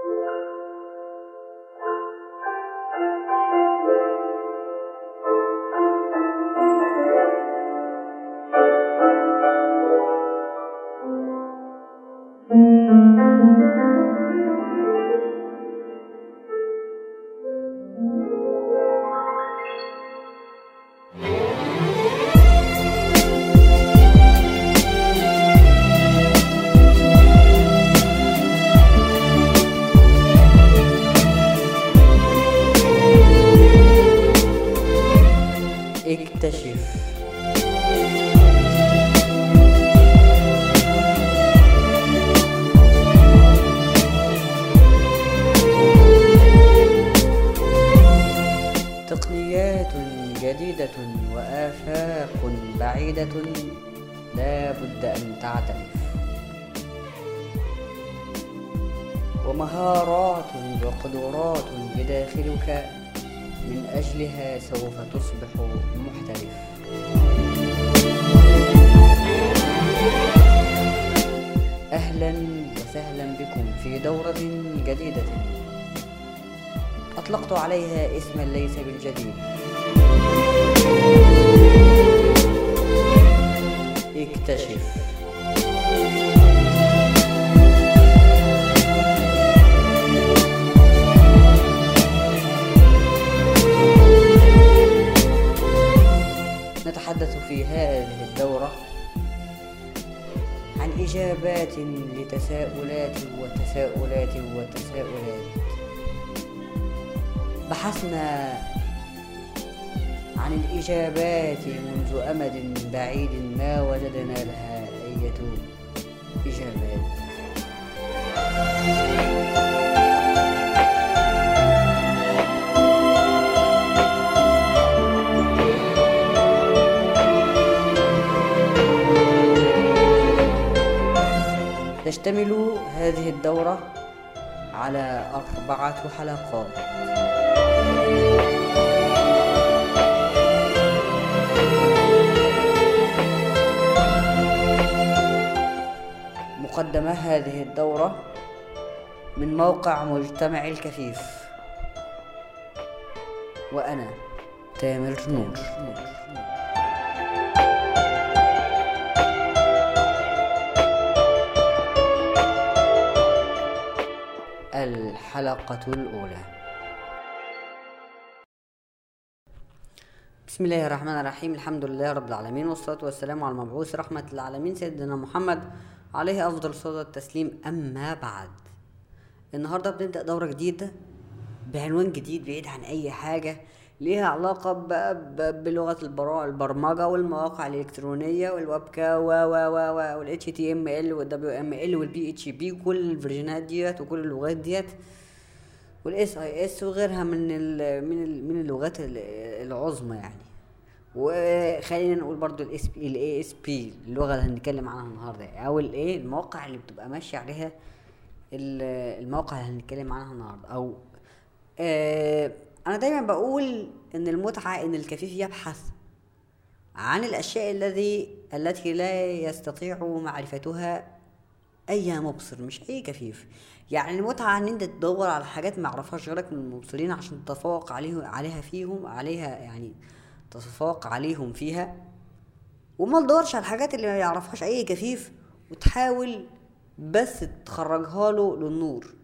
اكتشف تقنيات جديدة وآفاق بعيدة لا بد أن تعترف ومهارات وقدرات بداخلك من أجلها سوف تصبح محترف أهلا وسهلا بكم في دورة جديدة أطلقت عليها اسما ليس بالجديد اكتشف نتحدث في هذه الدورة عن إجابات لتساؤلات وتساؤلات وتساؤلات بحثنا عن الإجابات منذ أمد بعيد ما وجدنا لها أية إجابات تشتمل هذه الدورة على أربعة حلقات مقدمة هذه الدورة من موقع مجتمع الكفيف وأنا تامر نور الحلقة الأولى بسم الله الرحمن الرحيم الحمد لله رب العالمين والصلاة والسلام على المبعوث رحمة للعالمين سيدنا محمد عليه أفضل الصلاة والتسليم أما بعد النهاردة بنبدأ دورة جديدة بعنوان جديد بعيد عن أي حاجة ليها علاقة بقى ب- بلغة البرا- البرمجة والمواقع الإلكترونية والويبكا و و و و وال HTML وال WML وال PHP وكل الفيرجنات ديت وكل اللغات ديت والاس اي اس وغيرها من ال من ال من اللغات ال- العظمى يعني وخلينا نقول برضو الاس بي الاي اس بي اللغه اللي هنتكلم عنها النهارده او الايه المواقع اللي بتبقى ماشيه عليها ال- المواقع اللي هنتكلم عنها النهارده او آه انا دايما بقول ان المتعه ان الكفيف يبحث عن الاشياء الذي التي لا يستطيع معرفتها اي مبصر مش اي كفيف يعني المتعه ان انت تدور على حاجات ما يعرفهاش غيرك من المبصرين عشان تتفوق عليه عليها فيهم عليها يعني تتفوق عليهم فيها وما تدورش على الحاجات اللي ما يعرفهاش اي كفيف وتحاول بس تخرجها له للنور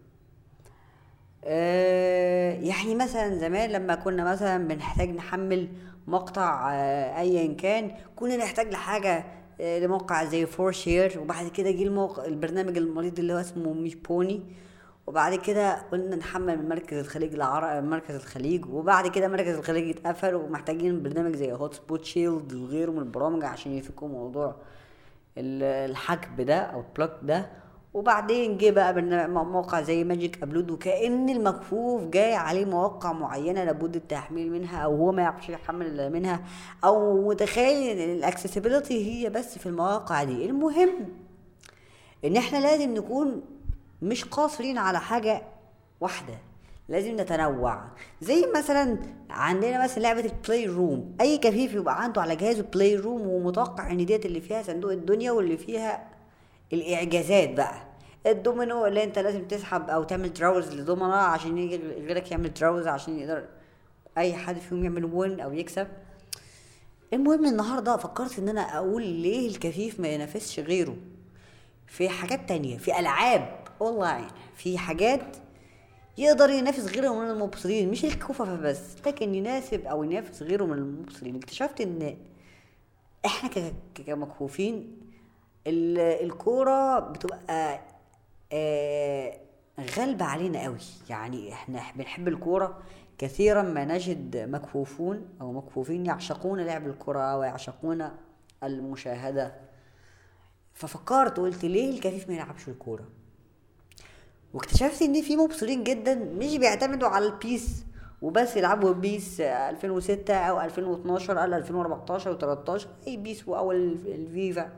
آه، يعني مثلا زمان لما كنا مثلا بنحتاج نحمل مقطع آه، ايا كان كنا نحتاج لحاجه آه، لموقع زي فور شير وبعد كده جه الموقع البرنامج المريض اللي هو اسمه ميش بوني وبعد كده قلنا نحمل من مركز الخليج العربي مركز الخليج وبعد كده مركز الخليج اتقفل ومحتاجين برنامج زي هوت سبوت شيلد وغيره من البرامج عشان يفكوا موضوع ال- الحجب ده او البلوك ده وبعدين جه بقى برنامج موقع زي ماجيك ابلود وكأن المكفوف جاي عليه مواقع معينة لابد التحميل منها او هو ما يعرفش يحمل الا منها او متخيل ان الاكسسبيلتي هي بس في المواقع دي المهم ان احنا لازم نكون مش قاصرين على حاجة واحدة لازم نتنوع زي مثلا عندنا مثلا لعبة البلاي روم اي كفيف يبقى عنده على جهازه بلاي روم ومتوقع ان ديت اللي فيها صندوق الدنيا واللي فيها الاعجازات بقى الدومينو اللي انت لازم تسحب او تعمل دراوز لدومنا عشان يجي غيرك يعمل دراوز عشان يقدر اي حد فيهم يعمل وين او يكسب المهم النهارده فكرت ان انا اقول ليه الكفيف ما ينافسش غيره في حاجات تانية في العاب اونلاين في حاجات يقدر ينافس غيره من المبصرين مش الكوفة بس لكن يناسب او ينافس غيره من المبصرين اكتشفت ان احنا كمكفوفين الكورة بتبقى آه، غالبة علينا قوي يعني احنا بنحب الكورة كثيرا ما نجد مكفوفون او مكفوفين يعشقون لعب الكرة ويعشقون المشاهدة ففكرت قلت ليه الكفيف ما يلعبش الكورة واكتشفت ان في مبصرين جدا مش بيعتمدوا على البيس وبس يلعبوا بيس 2006 او 2012 او 2014 و13 اي بيس او الفيفا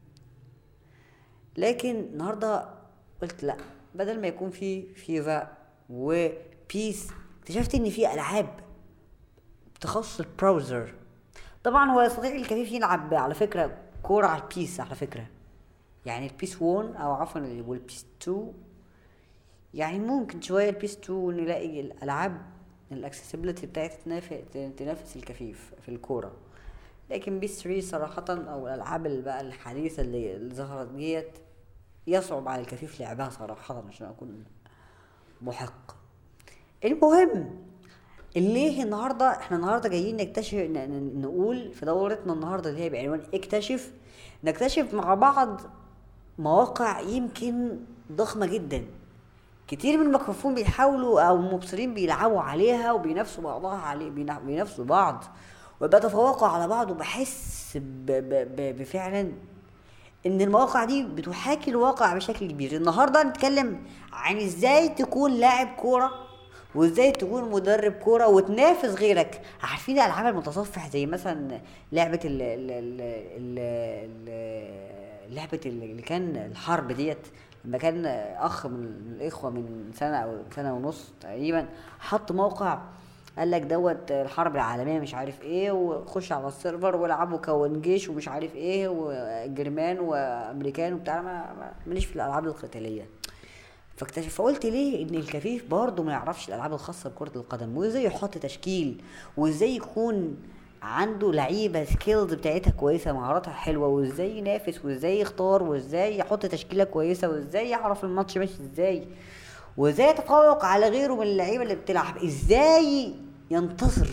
لكن النهارده قلت لا بدل ما يكون في فيفا وبيس اكتشفت ان في العاب تخص البراوزر طبعا هو يستطيع الكفيف يلعب على فكره كوره على البيس على فكره يعني البيس 1 او عفوا والبيس 2 يعني ممكن شويه البيس 2 نلاقي الالعاب الاكسسبيلتي بتاعتها تنافس الكفيف في الكوره لكن بيس 3 صراحة او الالعاب اللي بقى الحديثة اللي ظهرت ديت يصعب على الكفيف لعبها صراحة عشان اكون محق المهم ليه النهارده احنا النهارده جايين نكتشف نقول في دورتنا النهارده اللي هي بعنوان اكتشف نكتشف مع بعض مواقع يمكن ضخمه جدا كتير من المكفوفين بيحاولوا او المبصرين بيلعبوا عليها وبينافسوا بعضها عليه بينافسوا بعض وبيتفوقوا على بعض وبحس بفعلا ان المواقع دي بتحاكي الواقع بشكل كبير النهارده نتكلم عن ازاي تكون لاعب كوره وازاي تكون مدرب كوره وتنافس غيرك عارفين الالعاب المتصفح زي مثلا لعبه ال ال ال ال لعبه اللي كان الحرب ديت لما كان اخ من الاخوه من سنه او سنه ونص تقريبا حط موقع قال لك دوت الحرب العالميه مش عارف ايه وخش على السيرفر والعبوا كون جيش ومش عارف ايه وجرمان وامريكان وبتاع ماليش في الالعاب القتاليه فاكتشف فقلت ليه ان الكفيف برضه ما يعرفش الالعاب الخاصه بكره القدم وازاي يحط تشكيل وازاي يكون عنده لعيبه سكيلز بتاعتها كويسه مهاراتها حلوه وازاي ينافس وازاي يختار وازاي يحط تشكيله كويسه وازاي يعرف الماتش ماشي ازاي وازاي يتفوق على غيره من اللعيبه اللي بتلعب ازاي ينتصر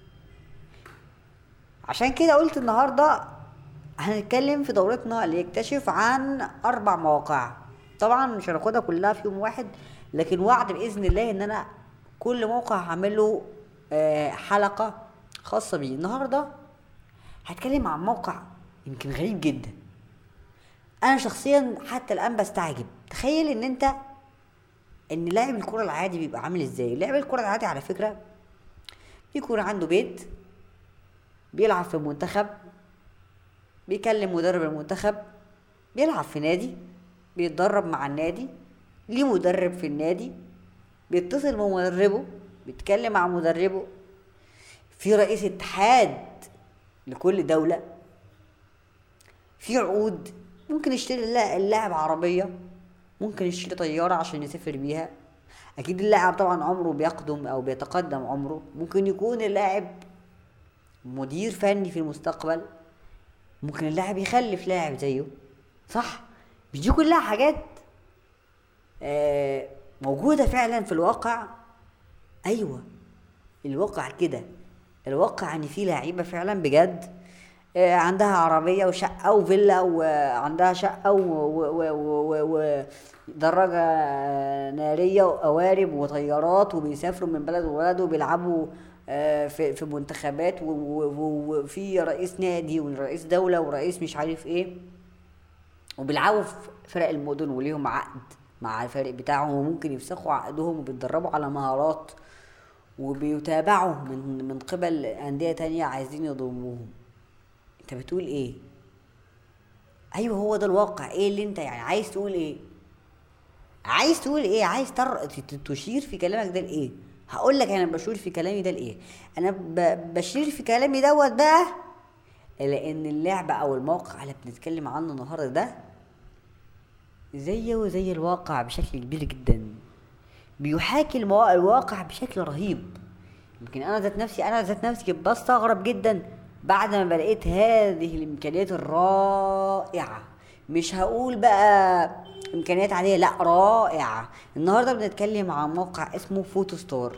عشان كده قلت النهارده هنتكلم في دورتنا اللي يكتشف عن اربع مواقع طبعا مش هناخدها كلها في يوم واحد لكن وعد باذن الله ان انا كل موقع هعمله آه، حلقه خاصه بيه النهارده هتكلم عن موقع يمكن غريب جدا انا شخصيا حتى الان بستعجب تخيل ان انت ان لاعب الكرة العادي بيبقى عامل ازاي لاعب الكرة العادي على فكرة بيكون عنده بيت بيلعب في المنتخب بيكلم مدرب المنتخب بيلعب في نادي بيتدرب مع النادي ليه مدرب في النادي بيتصل بمدربه بيتكلم مع مدربه في رئيس اتحاد لكل دولة في عقود ممكن يشتري اللاعب عربية ممكن يشتري طيارة عشان يسافر بيها أكيد اللاعب طبعا عمره بيقدم أو بيتقدم عمره ممكن يكون اللاعب مدير فني في المستقبل ممكن اللاعب يخلف لاعب زيه صح مش دي كلها حاجات آه موجودة فعلا في الواقع أيوة الواقع كده الواقع ان في لعيبه فعلا بجد آه، عندها عربية وشقة وفيلا وعندها شقة ودراجة نارية وقوارب وطيارات وبيسافروا من بلد لبلد وبيلعبوا آه، في في منتخبات وفي رئيس نادي ورئيس دولة ورئيس مش عارف ايه وبيلعبوا في فرق المدن وليهم عقد مع الفريق بتاعهم وممكن يفسخوا عقدهم وبيتدربوا على مهارات وبيتابعوا من من قبل أندية تانية عايزين يضموهم انت بتقول ايه ايوه هو ده الواقع ايه اللي انت يعني عايز تقول ايه عايز تقول ايه عايز تر... تشير في كلامك ده لايه هقول لك انا بشير في كلامي ده لايه انا ب... بشير في كلامي دوت بقى لان اللعبه او الموقع اللي بنتكلم عنه النهارده ده زيه زي الواقع بشكل كبير جدا بيحاكي الموا... الواقع بشكل رهيب يمكن انا ذات نفسي انا ذات نفسي بستغرب جدا بعد ما لقيت هذه الامكانيات الرائعه مش هقول بقى امكانيات عاديه لا رائعه النهارده بنتكلم عن موقع اسمه فوتو ستور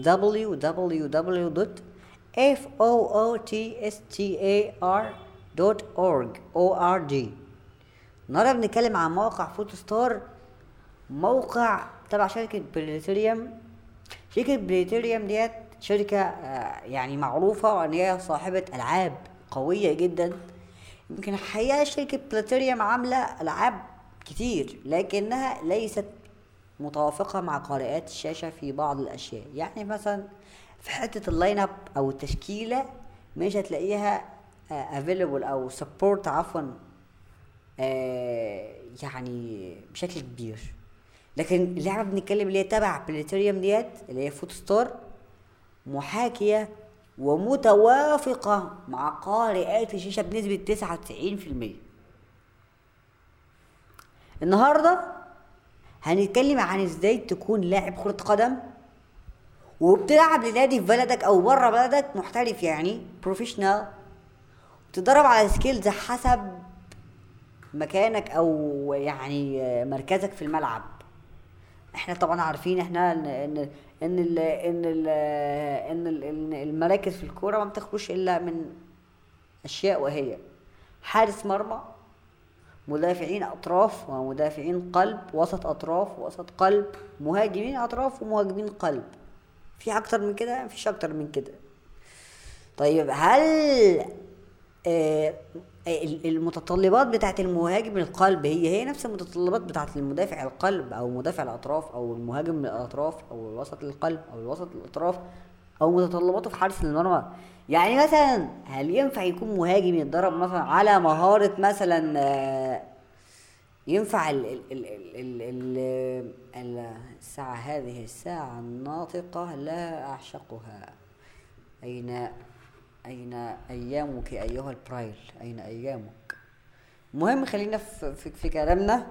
www.footostar.org org النهارده بنتكلم عن موقع فوتو ستار موقع تبع شركة بليتريوم شركة بليتريوم ديت شركة آه، يعني معروفة ان هي صاحبة العاب قوية جدا يمكن الحقيقة شركة بلاتيريوم عاملة العاب كتير لكنها ليست متوافقة مع قارئات الشاشة في بعض الأشياء يعني مثلا في حتة اللاين اب أو التشكيلة مش هتلاقيها افيلبل أو سبورت عفوا آه، يعني بشكل كبير لكن اللعبة بنتكلم اللي هي تبع بلاتيريوم ديت اللي هي فوت ستار محاكية ومتوافقة مع قارئات الشاشة بنسبة تسعة وتسعين في المية النهاردة هنتكلم عن ازاي تكون لاعب كرة قدم وبتلعب لنادي في بلدك او بره بلدك محترف يعني بروفيشنال تدرب على سكيلز حسب مكانك او يعني مركزك في الملعب احنا طبعا عارفين احنا ان ان ان ال ان ال ان ال ان المراكز في الكوره ما بتخرجش الا من اشياء وهي حارس مرمى مدافعين اطراف ومدافعين قلب وسط اطراف وسط قلب مهاجمين اطراف ومهاجمين قلب في اكتر من كده مفيش اكتر من كده طيب هل آه المتطلبات بتاعت المهاجم القلب هي هي نفس المتطلبات بتاعت المدافع القلب او مدافع الاطراف او المهاجم الاطراف او الوسط القلب او الوسط الاطراف او متطلباته في حارس المرمى يعني مثلا هل ينفع يكون مهاجم يتدرب مثلا على مهارة مثلا آه، ينفع ال ال ال ال ال ال الساعة هذه الساعة الناطقة لا أعشقها أين أين أيامك أيها البرايل أين أيامك المهم خلينا في, في, في كلامنا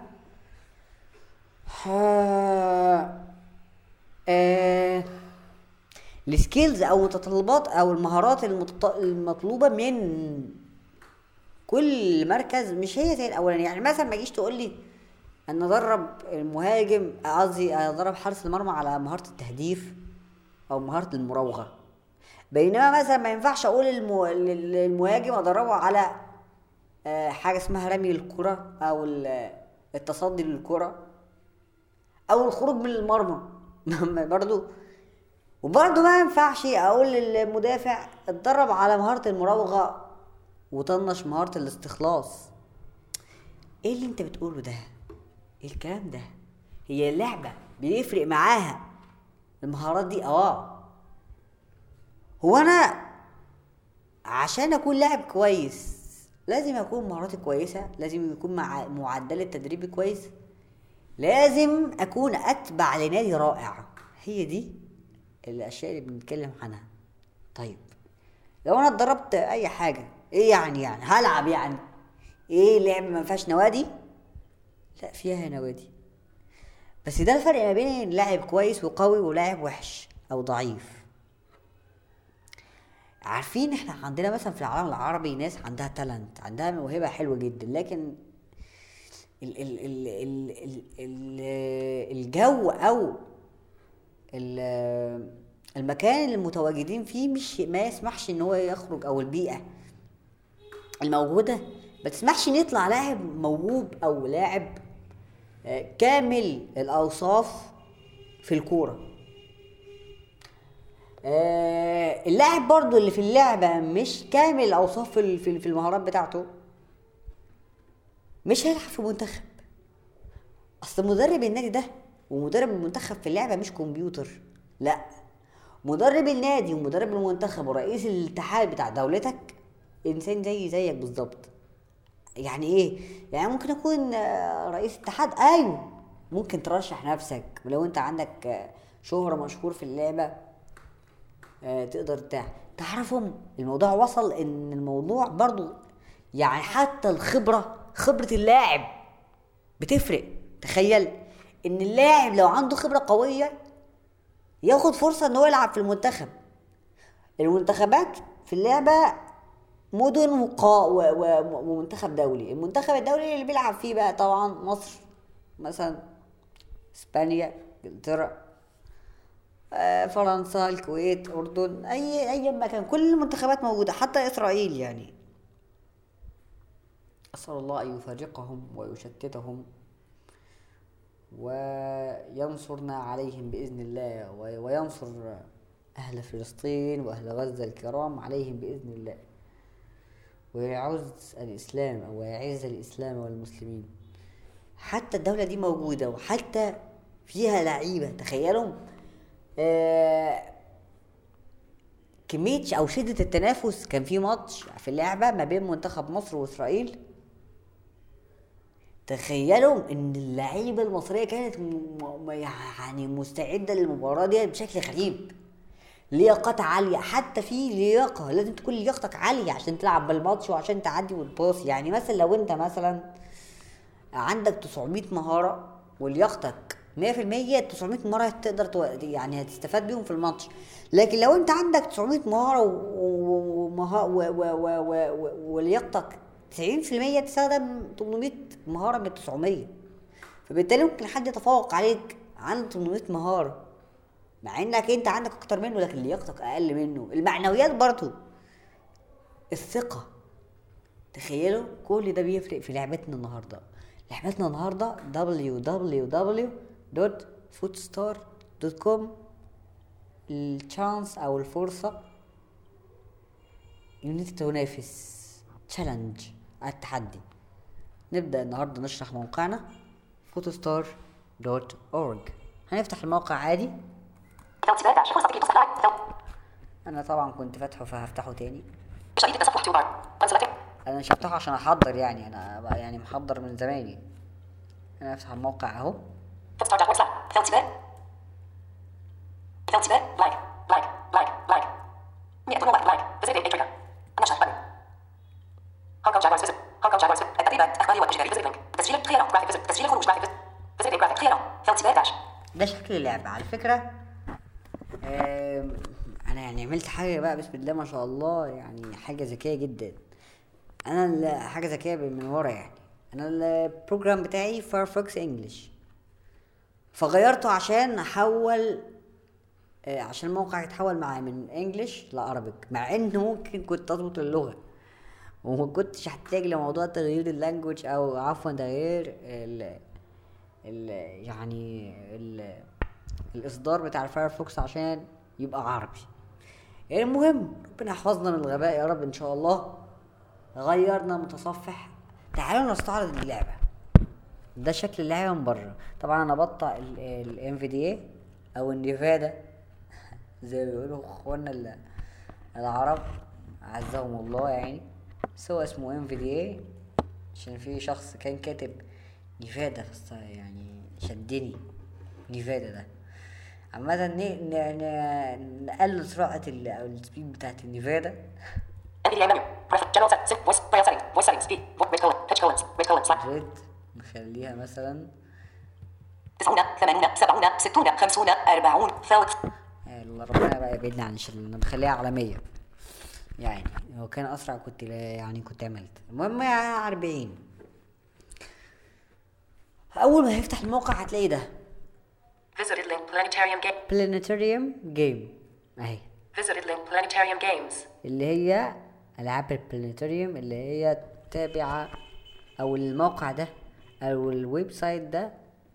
آه السكيلز او المتطلبات او المهارات المطلوبه من كل مركز مش هي زي الاولاني يعني مثلا ما تجيش تقول لي ان ادرب المهاجم قصدي ادرب حارس المرمى على مهاره التهديف او مهاره المراوغه بينما مثلا ما ينفعش اقول المهاجم ادربه على آه، حاجه اسمها رمي الكره او التصدي للكره او الخروج من المرمى برضو وبرضو ما ينفعش اقول للمدافع اتدرب على مهاره المراوغه وطنش مهاره الاستخلاص ايه اللي انت بتقوله ده ايه الكلام ده هي اللعبه بيفرق معاها المهارات دي اه هو انا عشان اكون لاعب كويس لازم اكون مهاراتي كويسه لازم يكون مع معدل التدريب كويس لازم اكون اتبع لنادي رائع هي دي الاشياء اللي بنتكلم عنها طيب لو انا اتدربت اي حاجه ايه يعني يعني هلعب يعني ايه لعبه ما فيهاش نوادي لا فيها نوادي بس ده الفرق ما بين لاعب كويس وقوي ولاعب وحش او ضعيف عارفين احنا عندنا مثلا في العالم العربي ناس عندها تالنت عندها موهبه حلوه جدا لكن ال ال ال ال ال ال الجو او المكان اللي المتواجدين فيه مش ما يسمحش ان هو يخرج او البيئه الموجوده ما تسمحش ان يطلع لاعب موهوب او لاعب آه، كامل الاوصاف في الكوره آه اللاعب برضو اللي في اللعبة مش كامل الأوصاف في في المهارات بتاعته مش هيلعب في منتخب أصل مدرب النادي ده ومدرب المنتخب في اللعبة مش كمبيوتر لا مدرب النادي ومدرب المنتخب ورئيس الاتحاد بتاع دولتك انسان زي زيك بالظبط يعني ايه يعني ممكن اكون آه، رئيس اتحاد ايوه ممكن ترشح نفسك ولو انت عندك آه، شهرة مشهور في اللعبة آه، تقدر تعرفهم الموضوع وصل ان الموضوع برضو يعني حتى الخبرة خبرة اللاعب بتفرق تخيل ان اللاعب لو عنده خبره قويه ياخد فرصه ان هو يلعب في المنتخب المنتخبات في اللعبه مدن وقا و... و... ومنتخب دولي المنتخب الدولي اللي بيلعب فيه بقى طبعا مصر مثلا اسبانيا انجلترا آه، فرنسا الكويت اردن اي اي مكان كل المنتخبات موجوده حتى اسرائيل يعني اسال الله ان يفرقهم ويشتتهم وينصرنا عليهم باذن الله وينصر اهل فلسطين واهل غزه الكرام عليهم باذن الله ويعز الاسلام او يعز الاسلام والمسلمين حتى الدوله دي موجوده وحتى فيها لعيبه تخيلوا آه، كمية أو شدة التنافس كان في ماتش في اللعبة ما بين منتخب مصر وإسرائيل تخيلوا ان اللعيبه المصريه كانت م... يعني مستعده للمباراه دي بشكل غريب لياقات عاليه حتى في لياقه لازم تكون لياقتك عاليه عشان تلعب بالماتش وعشان تعدي والباص يعني مثلا لو انت مثلا عندك 900 مهاره ولياقتك 100% 900 مهاره تقدر تو... يعني هتستفاد بيهم في الماتش لكن لو انت عندك 900 مهاره ولياقتك 90% تستخدم 800 مهاره من 900 فبالتالي ممكن حد يتفوق عليك عن 800 مهاره مع انك انت عندك اكتر منه لكن لياقتك اقل منه المعنويات برضو الثقه تخيلوا كل ده بيفرق في لعبتنا النهارده لعبتنا النهارده www.footstar.com الشانس او الفرصه ان انت تنافس تشالنج التحدي نبدأ النهاردة نشرح موقعنا photostar.org هنفتح الموقع عادي انا طبعا كنت فاتحه فهفتحه تاني انا مش هفتحه عشان احضر يعني انا يعني محضر من زماني انا افتح الموقع اهو لايك لايك لايك لايك 100 لايك نشر هونج كونج جاكورز فيزيت هونج كونج جاكورز التدريبات اخباري والتجاري فيزيت لينك تسجيل خيارات جرافيك فيزيت تسجيل الخروج جرافيك فيزيت فيزيت جرافيك خيارات فيلم داش ده شكل اللعبة على فكرة انا يعني عملت حاجة بقى بسم الله ما شاء الله يعني حاجة ذكية جدا انا حاجة ذكية من ورا يعني انا البروجرام بتاعي فايرفوكس انجلش فغيرته عشان احول عشان الموقع يتحول معايا من انجلش لارابيك مع انه ممكن كنت اضبط اللغه وما كنتش هحتاج لموضوع تغيير اللانجوج او عفوا تغيير ال ال يعني ال الاصدار بتاع الفايرفوكس عشان يبقى عربي يعني المهم ربنا يحفظنا من الغباء يا رب ان شاء الله غيرنا متصفح تعالوا نستعرض اللعبه ده شكل اللعبه من بره طبعا انا بقطع الام في دي او النيفادا زي ما بيقولوا اخواننا العرب عزهم الله يعني سوى اسمه ام في دي اي عشان في شخص كان كاتب نيفادا بس يعني شدني نيفادا ده عامة نقلل سرعة او السبيد بتاعت النيفادا نخليها مثلا تسعون ثمانون سبعون ستون خمسون أربعون فوت ربنا بقى يبعدنا عن الشل نخليها على مية يعني لو كان اسرع كنت يعني كنت عملت المهم يا أربعين اول ما هيفتح الموقع هتلاقي ده Visited link planetarium game planetarium game اهي Visited link planetarium games اللي هي العاب البلانيتاريوم اللي هي تابعة او الموقع ده او الويب سايت ده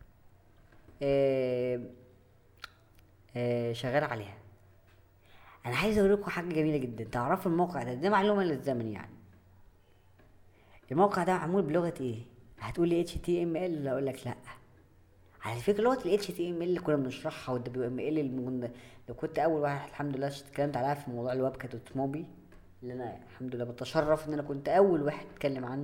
آه آه شغال عليها انا عايز اقول لكم حاجه جميله جدا تعرفوا الموقع ده ده معلومه للزمن يعني الموقع ده معمول بلغه ايه هتقول لي اتش تي ام ال اقول لك لا على فكره لغه الاتش تي ام ال اللي كنا بنشرحها والدبليو ام ال لو كنت اول واحد الحمد لله اتكلمت عليها في موضوع الويب كات موبي اللي انا الحمد لله بتشرف ان انا كنت اول واحد اتكلم عنه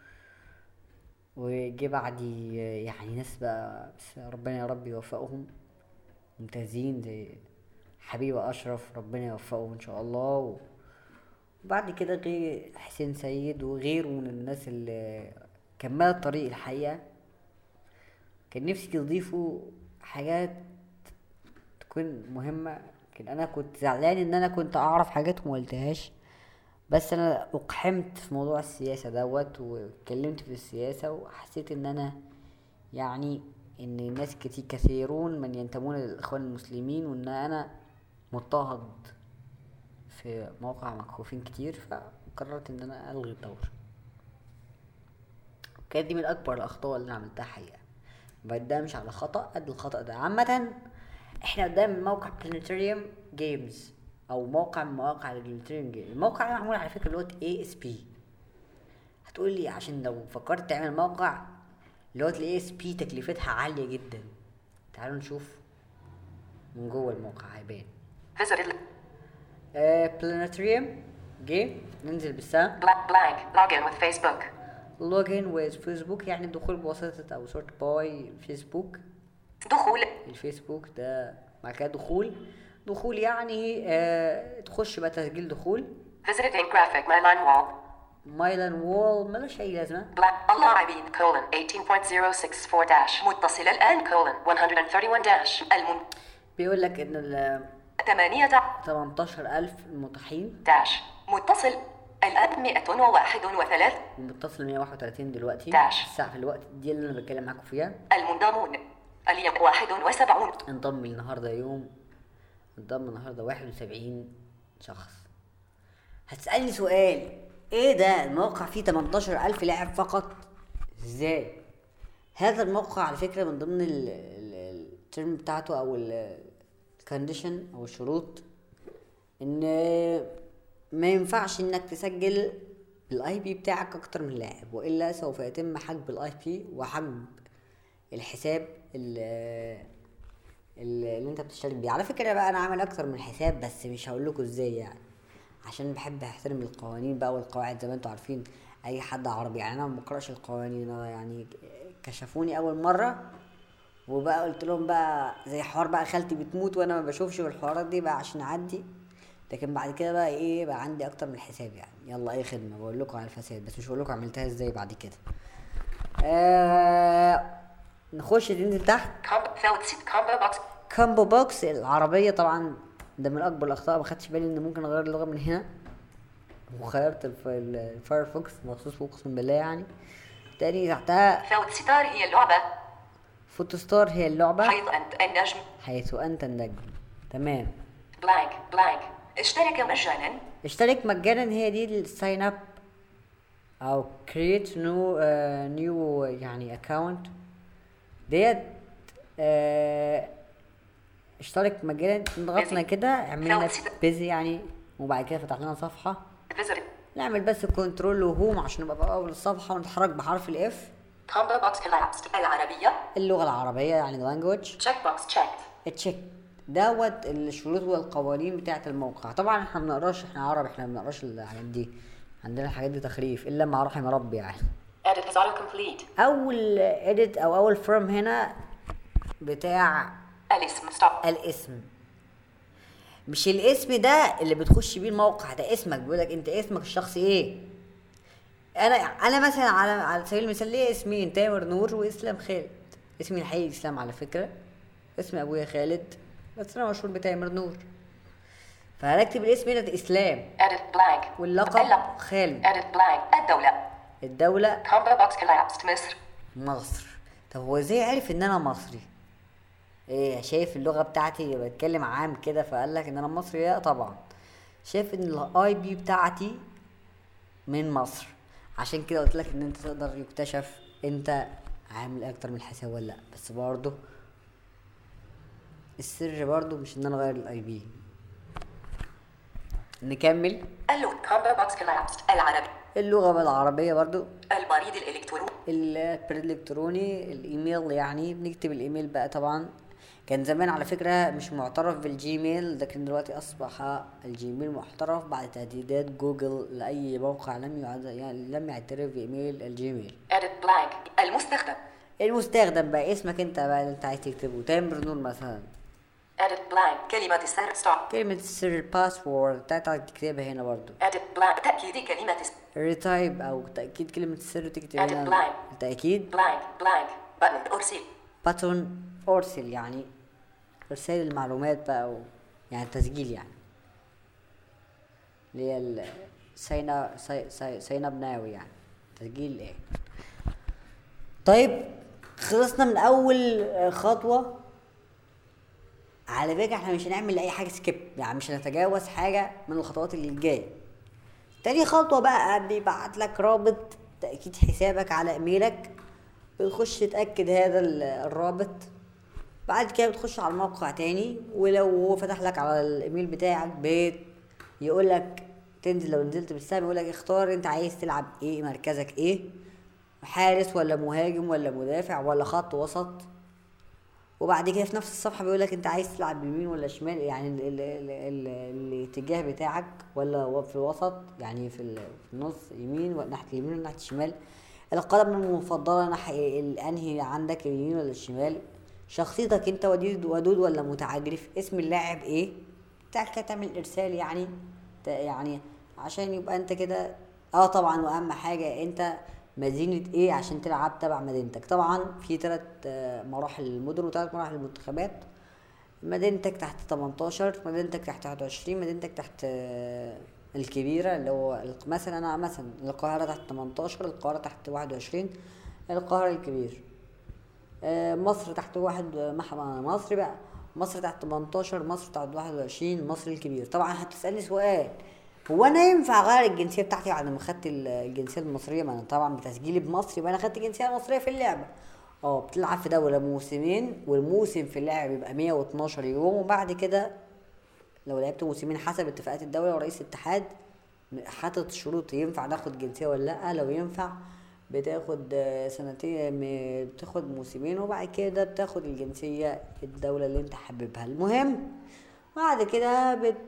وجي بعدي يعني ناس بقى ربنا يا رب يوفقهم ممتازين زي حبيب اشرف ربنا يوفقه ان شاء الله وبعد كده غير حسين سيد وغيره من الناس اللي كملت الطريق الحقيقه كان نفسي تضيفوا حاجات تكون مهمة لكن انا كنت زعلان ان انا كنت اعرف حاجات وما قلتهاش بس انا اقحمت في موضوع السياسة دوت واتكلمت في السياسة وحسيت ان انا يعني ان ناس كتير كثيرون من ينتمون للاخوان المسلمين وان انا مضطهد في موقع مكفوفين كتير فقررت ان انا الغي الدورة كانت دي من اكبر الاخطاء اللي انا عملتها حقيقة مبدأمش على خطأ قد الخطأ ده عامة احنا قدام موقع بلانيتاريوم جيمز او موقع من مواقع البلانيتاريوم جيمز الموقع ده معمول على فكرة اللي هو اي اس بي هتقول لي عشان لو فكرت تعمل موقع اللي هو الاي اس بي تكلفتها عالية جدا تعالوا نشوف من جوه الموقع هيبان Visited بلانيتاريوم جيم ننزل بالسهم blank blank login with Facebook. لوجن ويز فيسبوك يعني الدخول بواسطة او سورت باي فيسبوك دخول الفيسبوك ده بعد كده دخول دخول يعني آه تخش بقى تسجيل دخول visiting graphic my line wall. مايلان وول ملوش اي لازمة Black اللاعبين colon 18.064 dash متصل الآن colon 131 dash المن بيقول لك ان ال 8 18000 المتاحين داش متصل الآن 101 متصل 131 دلوقتي داش. الساعة في الوقت دي اللي انا بتكلم معاكم فيها المنضمون اليوم 71 انضم النهارده يوم انضم النهارده 71 شخص هتسألني سؤال ايه ده الموقع فيه 18000 لاعب فقط ازاي هذا الموقع على فكرة من ضمن ال- ال- الترم بتاعته او الكونديشن او الشروط ان ما ينفعش انك تسجل الاي بي بتاعك اكتر من لاعب والا سوف يتم حجب الاي بي وحجب الحساب ال- ال- اللي انت بتشترك بيه على فكره بقى انا عامل اكتر من حساب بس مش هقول لكم ازاي يعني عشان بحب احترم القوانين بقى والقواعد زي ما انتوا عارفين اي حد عربي يعني انا ما بقراش القوانين انا يعني كشفوني اول مره وبقى قلت لهم بقى زي حوار بقى خالتي بتموت وانا ما بشوفش والحوارات دي بقى عشان اعدي لكن بعد كده بقى ايه بقى عندي اكتر من حساب يعني يلا اي خدمه بقول لكم على الفساد بس مش بقول لكم عملتها ازاي بعد كده آه نخش ننزل تحت combo felt seat combo box كامبو بوكس العربية طبعا ده من أكبر الأخطاء ما خدتش بالي إن ممكن أغير اللغة من هنا وغيرت الف- ال- الفايرفوكس مخصوص أقسم بالله يعني تاني تحتها felt ستار هي اللعبة فوتو ستار هي اللعبة حيث أنت النجم حيث أنت النجم تمام blank blank اشترك مجانا اشترك مجانا هي دي الساين اب او كريت نيو نيو يعني اكونت ديت آه، اشترك مجانا ضغطنا Busy. كده عملنا Felt- بيزي يعني وبعد كده فتح لنا صفحة visit نعمل بس كنترول وهوم عشان نبقى بقى اول الصفحة ونتحرك بحرف الاف combo box collapsed العربية اللغة العربية يعني language check box checked تشيك دوت الشروط والقوانين بتاعة الموقع طبعا احنا ما بنقراش احنا عربي احنا ما بنقراش الحاجات دي عندنا الحاجات دي تخريف الا مع رحم ربي يعني edit is auto complete اول اديت او اول فروم هنا بتاع الاسم stop الاسم مش الاسم ده اللي بتخش بيه الموقع ده اسمك بيقولك انت اسمك الشخصي ايه انا انا مثلا على على سبيل المثال ليا اسمين تامر نور واسلام خالد اسمي الحقيقي اسلام على فكره اسم ابويا خالد بس انا مشهور بتامر نور فهنكتب الاسم هنا اسلام edit blank واللقب اللقب. خالد edit blank الدولة الدوله combo box collapsed مصر مصر طب هو ازاي عرف ان انا مصري ايه شايف اللغه بتاعتي بتكلم عام كده فقال لك ان انا مصري لا طبعا شايف ان الاي بي بتاعتي من مصر عشان كده قلت لك ان انت تقدر يكتشف انت عامل اكتر من حساب ولا لا بس برضه السر برضه مش ان انا اغير الاي بي نكمل اللون combo box collapsed العربي اللغه بالعربيه برضه البريد الإلكتروني البريد الالكتروني الايميل يعني بنكتب الايميل بقى طبعا كان زمان على فكرة مش معترف بالجيميل لكن دلوقتي أصبح الجيميل محترف بعد تهديدات جوجل لأي موقع لم يعد... يعني لم يعترف بإيميل الجيميل edit blank المستخدم المستخدم بقى اسمك انت بقى اللي انت عايز تكتبه تامر نور مثلا edit blank كلمة السر stop كلمة السر الباسورد بتاعتك تكتبها هنا برضو edit blank تأكيد كلمة الس- ريتايب او تأكيد كلمة السر تكتب Edit هنا blank. التأكيد blank blank button أرسل باترن ارسل يعني ارسال المعلومات بقى و... يعني تسجيل يعني اللي هي ال- سينا سي... سي... سينا بناوي يعني تسجيل ايه طيب خلصنا من اول خطوة على فكرة احنا مش هنعمل اي حاجة سكيب يعني مش هنتجاوز حاجة من الخطوات اللي جاية تاني خطوة بقى بيبعت لك رابط تأكيد حسابك على ايميلك بتخش تأكد هذا ال- الرابط بعد كده بتخش على الموقع تاني ولو هو فتح لك على الايميل بتاعك بيت يقول لك تنزل لو نزلت بالسهم يقول لك اختار انت عايز تلعب ايه مركزك ايه حارس ولا مهاجم ولا مدافع ولا خط وسط وبعد كده في نفس الصفحه بيقول لك انت عايز تلعب بيمين ولا شمال يعني ال ال ال ال الاتجاه بتاعك ولا في الوسط يعني في ال- في النص يمين ولا ناحيه اليمين ولا ناحيه الشمال القدم المفضله ناحيه الانهي عندك اليمين ولا الشمال شخصيتك انت ودود ودود ولا متعجرف اسم اللاعب ايه بتاعك كده تعمل ارسال يعني ت- يعني عشان يبقى انت كده اه طبعا واهم حاجه انت مدينة ايه عشان تلعب تبع مدينتك طبعا في ثلاث مراحل المدن وثلاث مراحل المنتخبات مدينتك تحت 18 مدينتك تحت 21 مدينتك تحت آه، الكبيرة اللي هو الق- مثلا انا مثلا القاهرة تحت 18 القاهرة تحت 21 القاهرة الكبير آه، مصر تحت واحد مح- مصر بقى مصر تحت 18 مصر تحت 21 مصر الكبير طبعا هتسألني سؤال هو انا ينفع اغير الجنسيه بتاعتي بعد ما خدت ال- الجنسيه المصريه ما انا طبعا بتسجيلي بمصر يبقى انا خدت الجنسيه المصريه في اللعبه اه بتلعب في دوله موسمين والموسم في اللعب بيبقى 112 يوم وبعد كده لو لعبت موسمين حسب اتفاقات الدوله ورئيس الاتحاد حاطط شروط ينفع ناخد جنسيه ولا لا لو ينفع بتاخد آه، سنتين م- بتاخد موسمين وبعد كده بتاخد الجنسيه الدوله اللي انت حاببها المهم بعد كده بت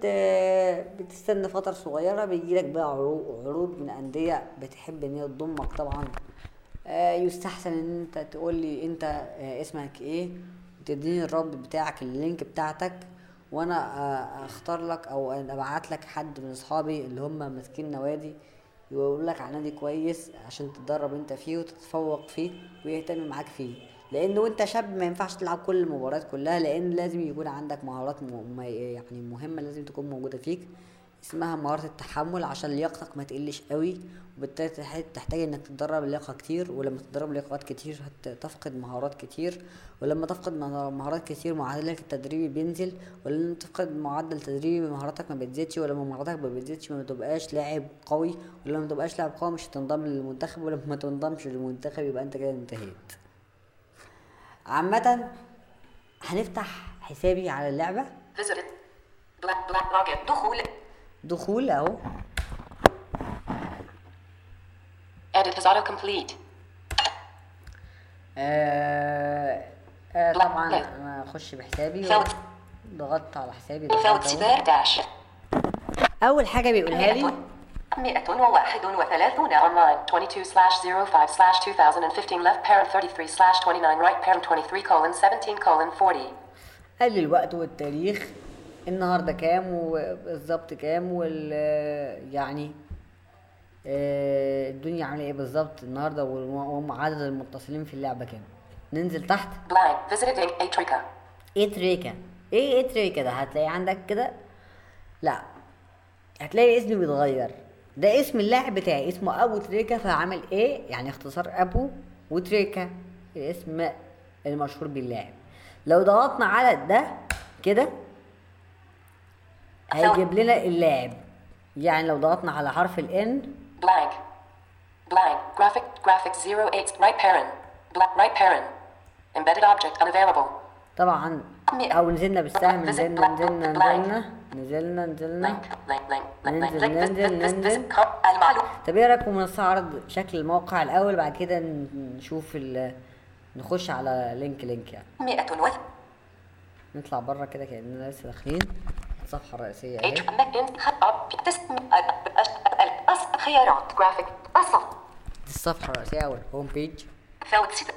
بتستنى فترة صغيرة بيجيلك بقى عرو- عروض من أندية بتحب إن هي تضمك طبعا آه، يستحسن إن أنت تقول لي أنت آه، اسمك إيه وتديني الرابط بتاعك اللينك بتاعتك وأنا آه، أختار لك أو أبعت لك حد من أصحابي اللي هم ماسكين نوادي يقول لك على نادي كويس عشان تتدرب انت فيه وتتفوق فيه ويهتم معاك فيه لان وانت شاب ما ينفعش تلعب كل المباريات كلها لان لازم يكون عندك مهارات م... م- يعني مهمه لازم تكون موجوده فيك اسمها مهارة التحمل عشان لياقتك ما تقلش قوي وبالتالي تح- تحتاج انك تتدرب لياقة كتير ولما تتدرب لياقات كتير هتفقد مهارات كتير ولما تفقد مه- مهارات كتير معدلك التدريبي بينزل ولما تفقد معدل تدريبي مهاراتك ما بتزيدش ولما مهاراتك ما بتزيدش ما بتبقاش لاعب قوي ولما ما تبقاش لاعب قوي مش هتنضم للمنتخب ولما ما تنضمش للمنتخب يبقى انت كده انتهيت عامة هنفتح حسابي على اللعبة Visited. Black black login. دخول. دخول اهو Edit is autocomplete. آه آه لا، طبعا لا. انا اخش بحسابي فوت. ضغطت على حسابي فوت دخلت سبار داش. اول حاجه بيقولها لي 131 online 22 slash 05 slash 2015 left parent 33 slash 29 right parent 23 colon 17 colon 40 قال لي الوقت والتاريخ النهارده كام وبالظبط كام وال يعني آه، الدنيا عامله ايه بالظبط النهارده والم- وعدد المتصلين في اللعبه كام ننزل تحت blank visited Atrica ايه تريكا ايه ايه تريكا ده هتلاقي عندك كده لا هتلاقي اسمي بيتغير ده اسم اللاعب بتاعي اسمه ابو تريكا فعمل ايه يعني اختصار ابو وتريكا الاسم المشهور باللاعب لو ضغطنا على ده كده هيجيب لنا اللاعب يعني لو ضغطنا على حرف الان blank blank graphic graphic 08 right parent black right parent embedded object unavailable طبعا او نزلنا بالسهم نزلنا نزلنا نزلنا نزلنا نزلنا link link link link link ننزل، link this ننزل، this this ننزل. this com- المعلوم طب ايه رايكم نستعرض شكل الموقع الاول بعد كده ن- نشوف ال نخش على لينك لينك يعني 100 نطلع بره كده كاننا لسه داخلين الصفحه الرئيسيه H اهي in up تس أس خيارات graphic أصف دي الصفحه الرئيسيه او الهوم بيج فوت ست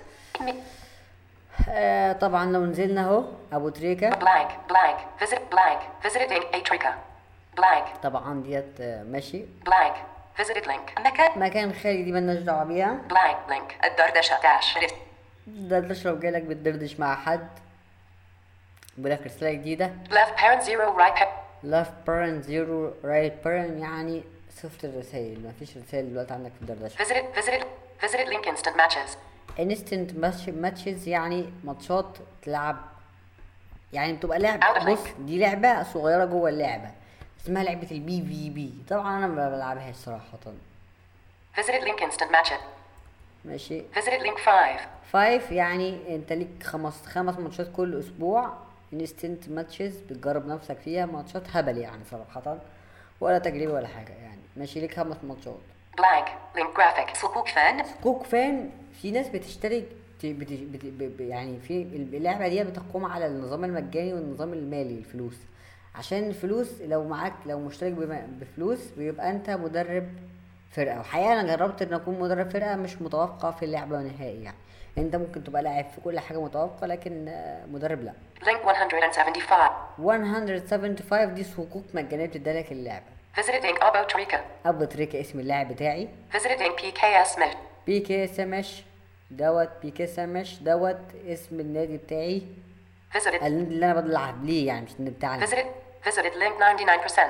آه طبعا لو نزلنا اهو ابو تريكا blank blank visit blank visited Atrica blank طبعا ديت آه، ماشي blank visited link مكان مكان خالي دي مالناش دعوه بيها blank link الدردشة داش دردش لو جالك بتدردش مع حد بيقولك رسالة جديدة Left parent 0 right parent. left parent zero right parent يعني صفر الرسايل مفيش رسايل دلوقتي عندك في الدردشة Visited visited visited link instant matches. instant match matches يعني ماتشات تلعب يعني بتبقى لعب Out of بص link. دي لعبة صغيرة جوه اللعبة اسمها لعبة البي في بي طبعا انا ما بلعبهاش صراحة Visited link instant matches. ماشي Visited link 5. فايف يعني انت ليك خمس خمس ماتشات كل اسبوع انستنت ماتشز بتجرب نفسك فيها ماتشات هبل يعني صراحة ولا تجربة ولا حاجة يعني ماشي ليك خمس ماتشات Blank. Link graphic. صكوك فان. كوك فان في ناس بتشترك ت- بت... بت... ب... ب... يعني في اللعبة دي بتقوم على النظام المجاني والنظام المالي الفلوس عشان الفلوس لو معاك لو مشترك بم... بفلوس بيبقى انت مدرب فرقة وحقيقة انا جربت ان اكون مدرب فرقة مش متوقع في اللعبة نهائي يعني انت ممكن تبقى لاعب في كل حاجة متوقع لكن آه، مدرب لا Link 175. 175 دي صكوك مجانية بتدالك اللعبة Visited link Abo Trika. ابو تريكا اسم اللاعب بتاعي Visited link PKS Smith. بي كي سمش دوت بي كي سمش دوت اسم النادي بتاعي Visited. النادي اللي انا بلعب ليه يعني مش النادي بتاعنا Visited. Visited link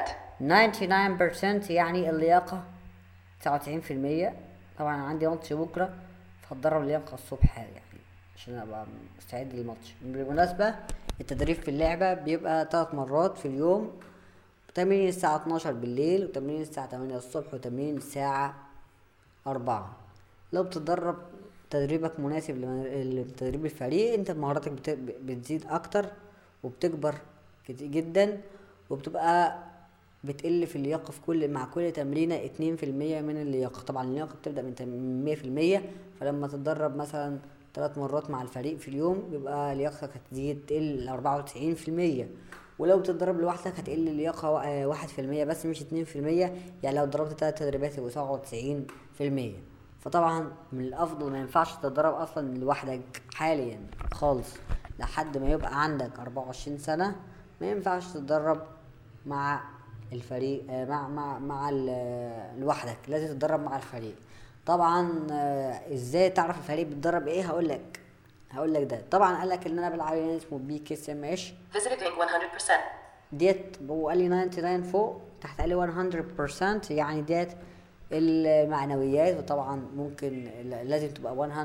99%. 99% يعني اللياقة 99% طبعا أنا عندي ماتش بكرة فهتدرب لياقة الصبح يعني عشان ابقى مستعد للماتش بالمناسبة التدريب في اللعبة بيبقى تلات مرات في اليوم تمرين الساعة 12 بالليل وتمرين الساعة 8 الصبح وتمرين الساعة أربعة لو بتتدرب تدريبك مناسب لم- لتدريب الفريق انت مهاراتك بت- بتزيد اكتر وبتكبر كت- جدا وبتبقى بتقل في اللياقة في كل مع كل تمرينة اتنين في المية من اللياقة طبعا اللياقة بتبدأ من تم- مية في المية فلما تتدرب مثلا ثلاث مرات مع الفريق في اليوم يبقى لياقتك هتزيد تقل لأربعة وتسعين في المية ولو بتتدرب لوحدك هتقل اللياقة وا- آه، واحد في المية بس مش اتنين في المية يعني لو ضربت تلات تدريبات يبقوا سبعة وتسعين في المية فطبعا من الأفضل ما ينفعش تتدرب أصلا لوحدك حاليا خالص لحد ما يبقى عندك أربعة وعشرين سنة ما ينفعش تتدرب مع الفريق آه، مع مع مع ال- آه، لوحدك لازم تتدرب مع الفريق طبعا آه، ازاي تعرف الفريق بيتدرب ايه هقول لك هقول لك ده طبعا قال لك ان انا بلعب يعني اسمه بي كي سي اش Visited link 100%. ديت هو قال لي 99 فوق تحت قال لي 100% يعني ديت المعنويات وطبعا ممكن ل- لازم تبقى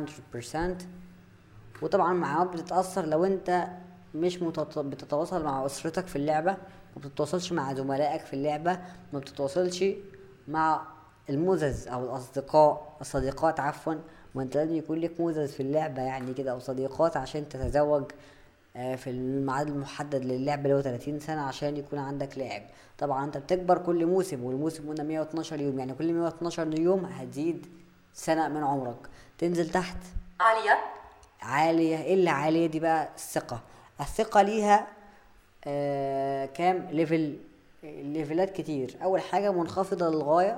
100% وطبعا معاك بتتأثر لو انت مش متط- بتتواصل مع أسرتك في اللعبة ما بتتواصلش مع زملائك في اللعبة ما بتتواصلش مع المزز أو الأصدقاء الصديقات عفوا ما انت لازم يكون لك مزز في اللعبة يعني كده أو صديقات عشان تتزوج آه، في الميعاد المحدد للعب اللي هو 30 سنة عشان يكون عندك لاعب طبعا انت بتكبر كل موسم والموسم قلنا 112 يوم يعني كل 112 يوم هتزيد سنة من عمرك تنزل تحت عالية. عالية ايه اللي عالية دي بقى الثقة الثقة ليها آه كام ليفل ليفلات كتير اول حاجة منخفضة للغاية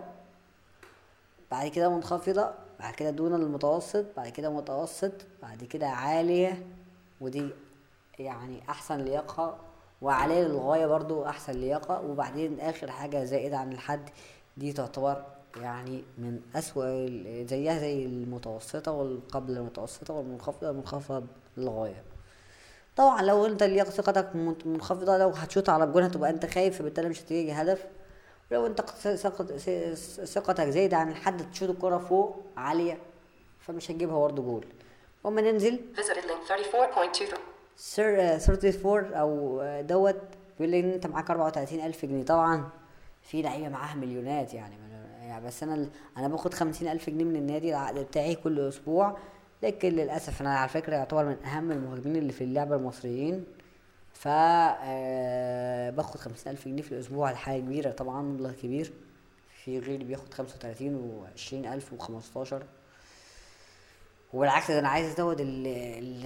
بعد كده منخفضة بعد كده دون المتوسط بعد كده متوسط بعد كده عالية ودي يعني احسن لياقة وعالية للغاية برضو احسن لياقة وبعدين اخر حاجة زائدة عن الحد دي تعتبر يعني من اسوأ ال- زيها زي المتوسطة والقبل المتوسطة والمنخفضة والمنخفض للغاية طبعا لو انت لياقة ثقتك منت- منخفضة لو هتشوط على الجون هتبقى انت خايف فبالتالي مش هتيجي هدف ولو انت قت- ثقت- ث- ثقتك زايدة عن الحد تشوط الكرة فوق عالية فمش هتجيبها برضه جول وما ننزل Visited link 34.23. سر 34 او آه، دوت بيقول لي ان انت معاك 34 الف جنيه طبعا في لعيبه معاها مليونات يعني من- يعني بس انا ال- انا باخد 50 الف جنيه من النادي العقد بتاعي كل اسبوع لكن للاسف انا على فكره يعتبر من اهم المهاجمين اللي في اللعبه المصريين ف آه، باخد 50 الف جنيه في الاسبوع دي حاجه كبيره طبعا مبلغ كبير في غيري بياخد 35 و 20 الف و 15 وبالعكس ده انا عايز ازود ال ال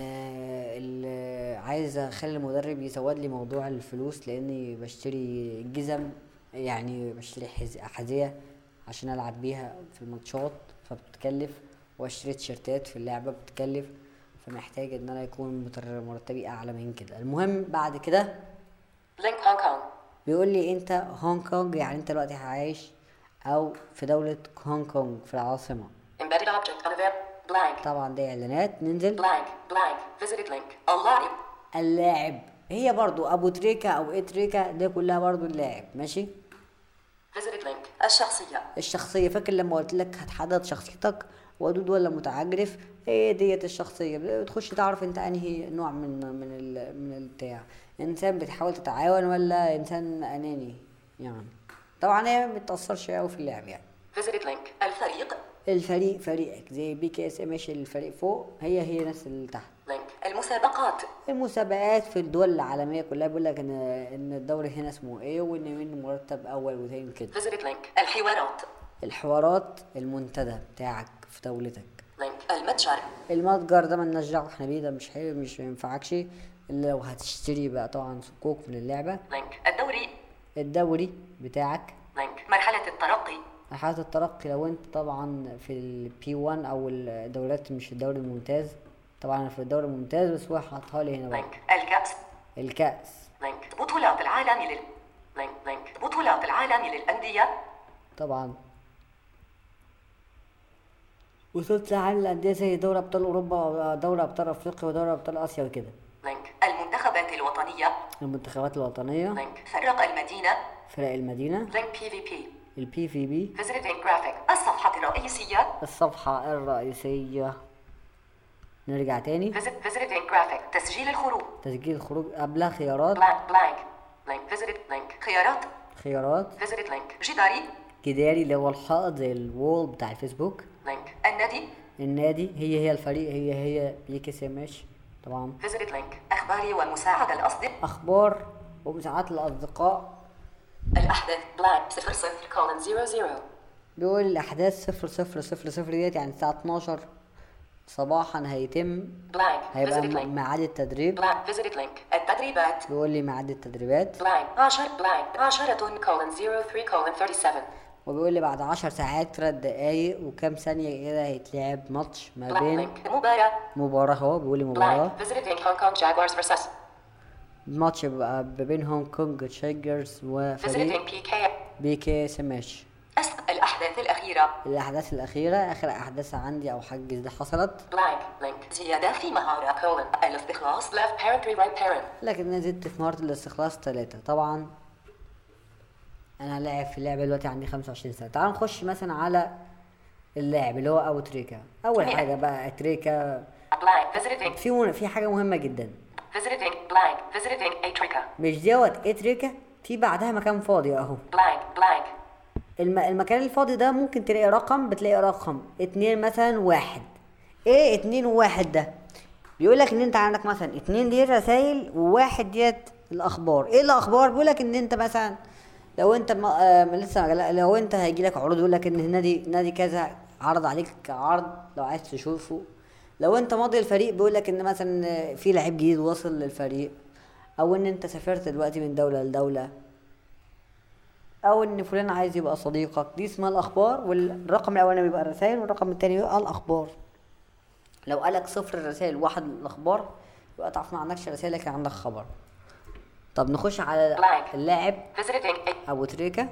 ال عايز اخلي المدرب يزود لي موضوع الفلوس لاني بشتري جزم يعني بشتري حز- حذاء عشان العب بيها في الماتشات فبتكلف واشتري تيشيرتات في اللعبة بتكلف فمحتاج ان انا يكون متر- مرتبي اعلى من كده المهم بعد كده Link Hong Kong. بيقول لي انت هونج كونج يعني انت دلوقتي عايش او في دولة هونج كونج في العاصمة Embedded object unavailable. blank, طبعا دي اعلانات ننزل blank, blank, visited link, اللاعب, اللاعب هي برضو ابو تريكة او ايه تريكة دي كلها برضو اللاعب ماشي visited link, الشخصية, الشخصية فاكر لما قلت لك هتحدد شخصيتك ودود ولا متعجرف هي ديت الشخصية بتخش تعرف انت انهي نوع من من ال من البتاع انسان بتحاول تتعاون ولا انسان اناني يعني طبعا هي ما بتأثرش قوي في اللعب يعني visited link, الفريق, الفريق فريقك زي بي كي اس ماشي الفريق فوق هي هي نفس اللي تحت link, المسابقات, المسابقات في الدول العالمية كلها بيقول لك ان ان الدوري هنا اسمه ايه وان مين مرتب اول وثاني كده visited link, الحوارات, الحوارات المنتدى بتاعك في دولتك link, المتجر, المتجر ده مالناش دعوه احنا بيه ده مش حلو مش مينفعكش الا لو هتشتري بقى طبعا صكوك من اللعبة link, الدوري, الدوري بتاعك link, مرحلة الترقي, مرحلة الترقي لو انت طبعا في البي 1 او الدورات مش الدوري الممتاز طبعا انا في الدوري الممتاز بس هو حاطها لي هنا بقى link, الكأس, الكأس link, بطولات العالم لل link, link, بطولات العالم للأندية, طبعا وصلت العالم للأندية زي دوري أبطال أوروبا ودوري أبطال أفريقيا ودوري أبطال آسيا وكده link, المنتخبات الوطنية, المنتخبات الوطنية link, فرق المدينة, فرق المدينة link PvP, البي في بي visiting graphic, الصفحة الرئيسية, الصفحة الرئيسية نرجع تاني visit visiting graphic, تسجيل الخروج, تسجيل الخروج قبلها خيارات blank, blank, link, visited link, خيارات, خيارات visited link, جداري, جداري اللي هو الحائط زي الوول بتاع الفيسبوك link, النادي, النادي هي هي الفريق هي هي بيكي سماش طبعا visited link, أخباري ومساعدة الأصدقاء, أخبار ومساعدات الأصدقاء الأحداث blank, صفر صفر colon zero zero, بيقول الأحداث صفر صفر صفر صفر ديت يعني الساعة 12 صباحا هيتم blank, هيبقى visited م- link, ميعاد التدريب blank, visited link, التدريبات, بيقول لي ميعاد التدريبات blank, عشر blank, عشرة colon zero three colon thirty seven, وبيقول لي بعد 10 ساعات 3 دقايق وكام ثانية كده هيتلعب ماتش ما blank بين link, مباراة, مباراة هو بيقول لي مباراة blank, visiting Hong Kong Jaguars versus ماتش بيبقى ما بين هونج كونج تشيجرز وفريق visiting PK, بي كي سماش أس الأحداث الأخيرة, الأحداث الأخيرة آخر أحداث عندي أو حاجز دي حصلت blank link, زيادة في مهارة colon, الاستخلاص left parent three right parent, لكن أنا زدت في مهارة الاستخلاص تلاتة طبعا أنا لاعب في اللعبة دلوقتي عندي خمسة وعشرين سنة تعال نخش مثلا على اللاعب اللي هو أبو تريكا أول تمام. حاجة بقى تريكا blank, visiting, في من- في حاجة مهمة جدا visiting blank, visiting Atrica, مش دوت ايه تريكا في بعدها مكان فاضي اهو blank, blank, الم... المكان الفاضي ده ممكن تلاقي رقم بتلاقي رقم اتنين مثلا واحد ايه اتنين وواحد ده بيقول لك ان انت عندك مثلا اتنين دي رسايل وواحد ديت الاخبار ايه الاخبار بيقول لك ان انت مثلا لو انت ما آه ما لسه ما جلا- لو انت هيجي لك عروض يقول لك ان النادي نادي كذا عرض عليك عرض لو عايز تشوفه لو انت ماضي الفريق بيقول لك ان مثلا آه، في لعيب جديد وصل للفريق او ان انت سافرت دلوقتي من دولة لدولة او ان فلان عايز يبقى صديقك دي اسمها الاخبار والرقم الاولاني بيبقى الرسائل والرقم التاني بيبقى الاخبار لو قالك صفر الرسائل واحد الاخبار يبقى تعرف ما عندكش رسائل لكن عندك خبر طب نخش على Blank. اللاعب visiting A- ابو تريكة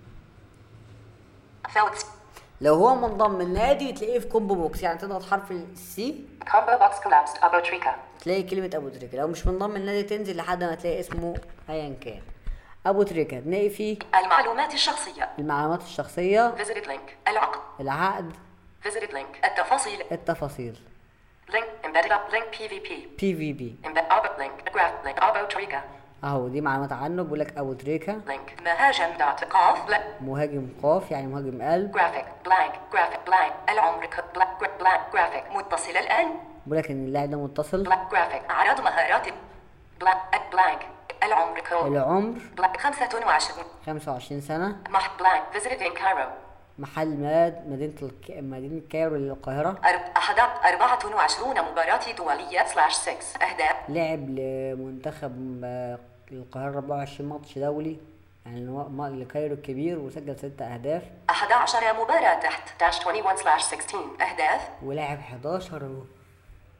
Feltz, لو هو منضم النادي تلاقيه في كومبو بوكس يعني تضغط حرف السي combo box collapsed, Abotrica, تلاقي كلمة ابو تريكة لو مش منضم النادي تنزل لحد ما تلاقي اسمه ايا كان ابو تريكة تلاقي فيه المعلومات الشخصية, المعلومات الشخصية visited link, العقد, العقد visited link, التفاصيل, التفاصيل link, embedded up, link PvP, بي في بي embed, abo, link, graph, link, Abotrica, اهو دي معلومات عنه بيقول لك ابو تريكة link, مهاجم dot, قاف, لا, مهاجم قاف يعني مهاجم قلب graphic, blank, graphic, blank, العمر, ك- black, gra- black, graphic, متصل الآن, بيقول لك ان اللاعب ده متصل black, graphic, أعراض مهارات, black, blank, العمر, code, العمر black, خمسة وعشرون, 25 سنة مح, blank, visiting Cairo, محل ماد مدينة الك... مدينة كايرو للقاهرة أرب- أحد أربعة وعشرون مباراة دولية سلاش 6 أهداف لعب لمنتخب آه، القاهرة 24 ماتش دولي يعني الو- ما- لكايرو الكبير وسجل 6 أهداف أحد عشر مباراة تحت داش 21 سلاش 16 أهداف ولعب 11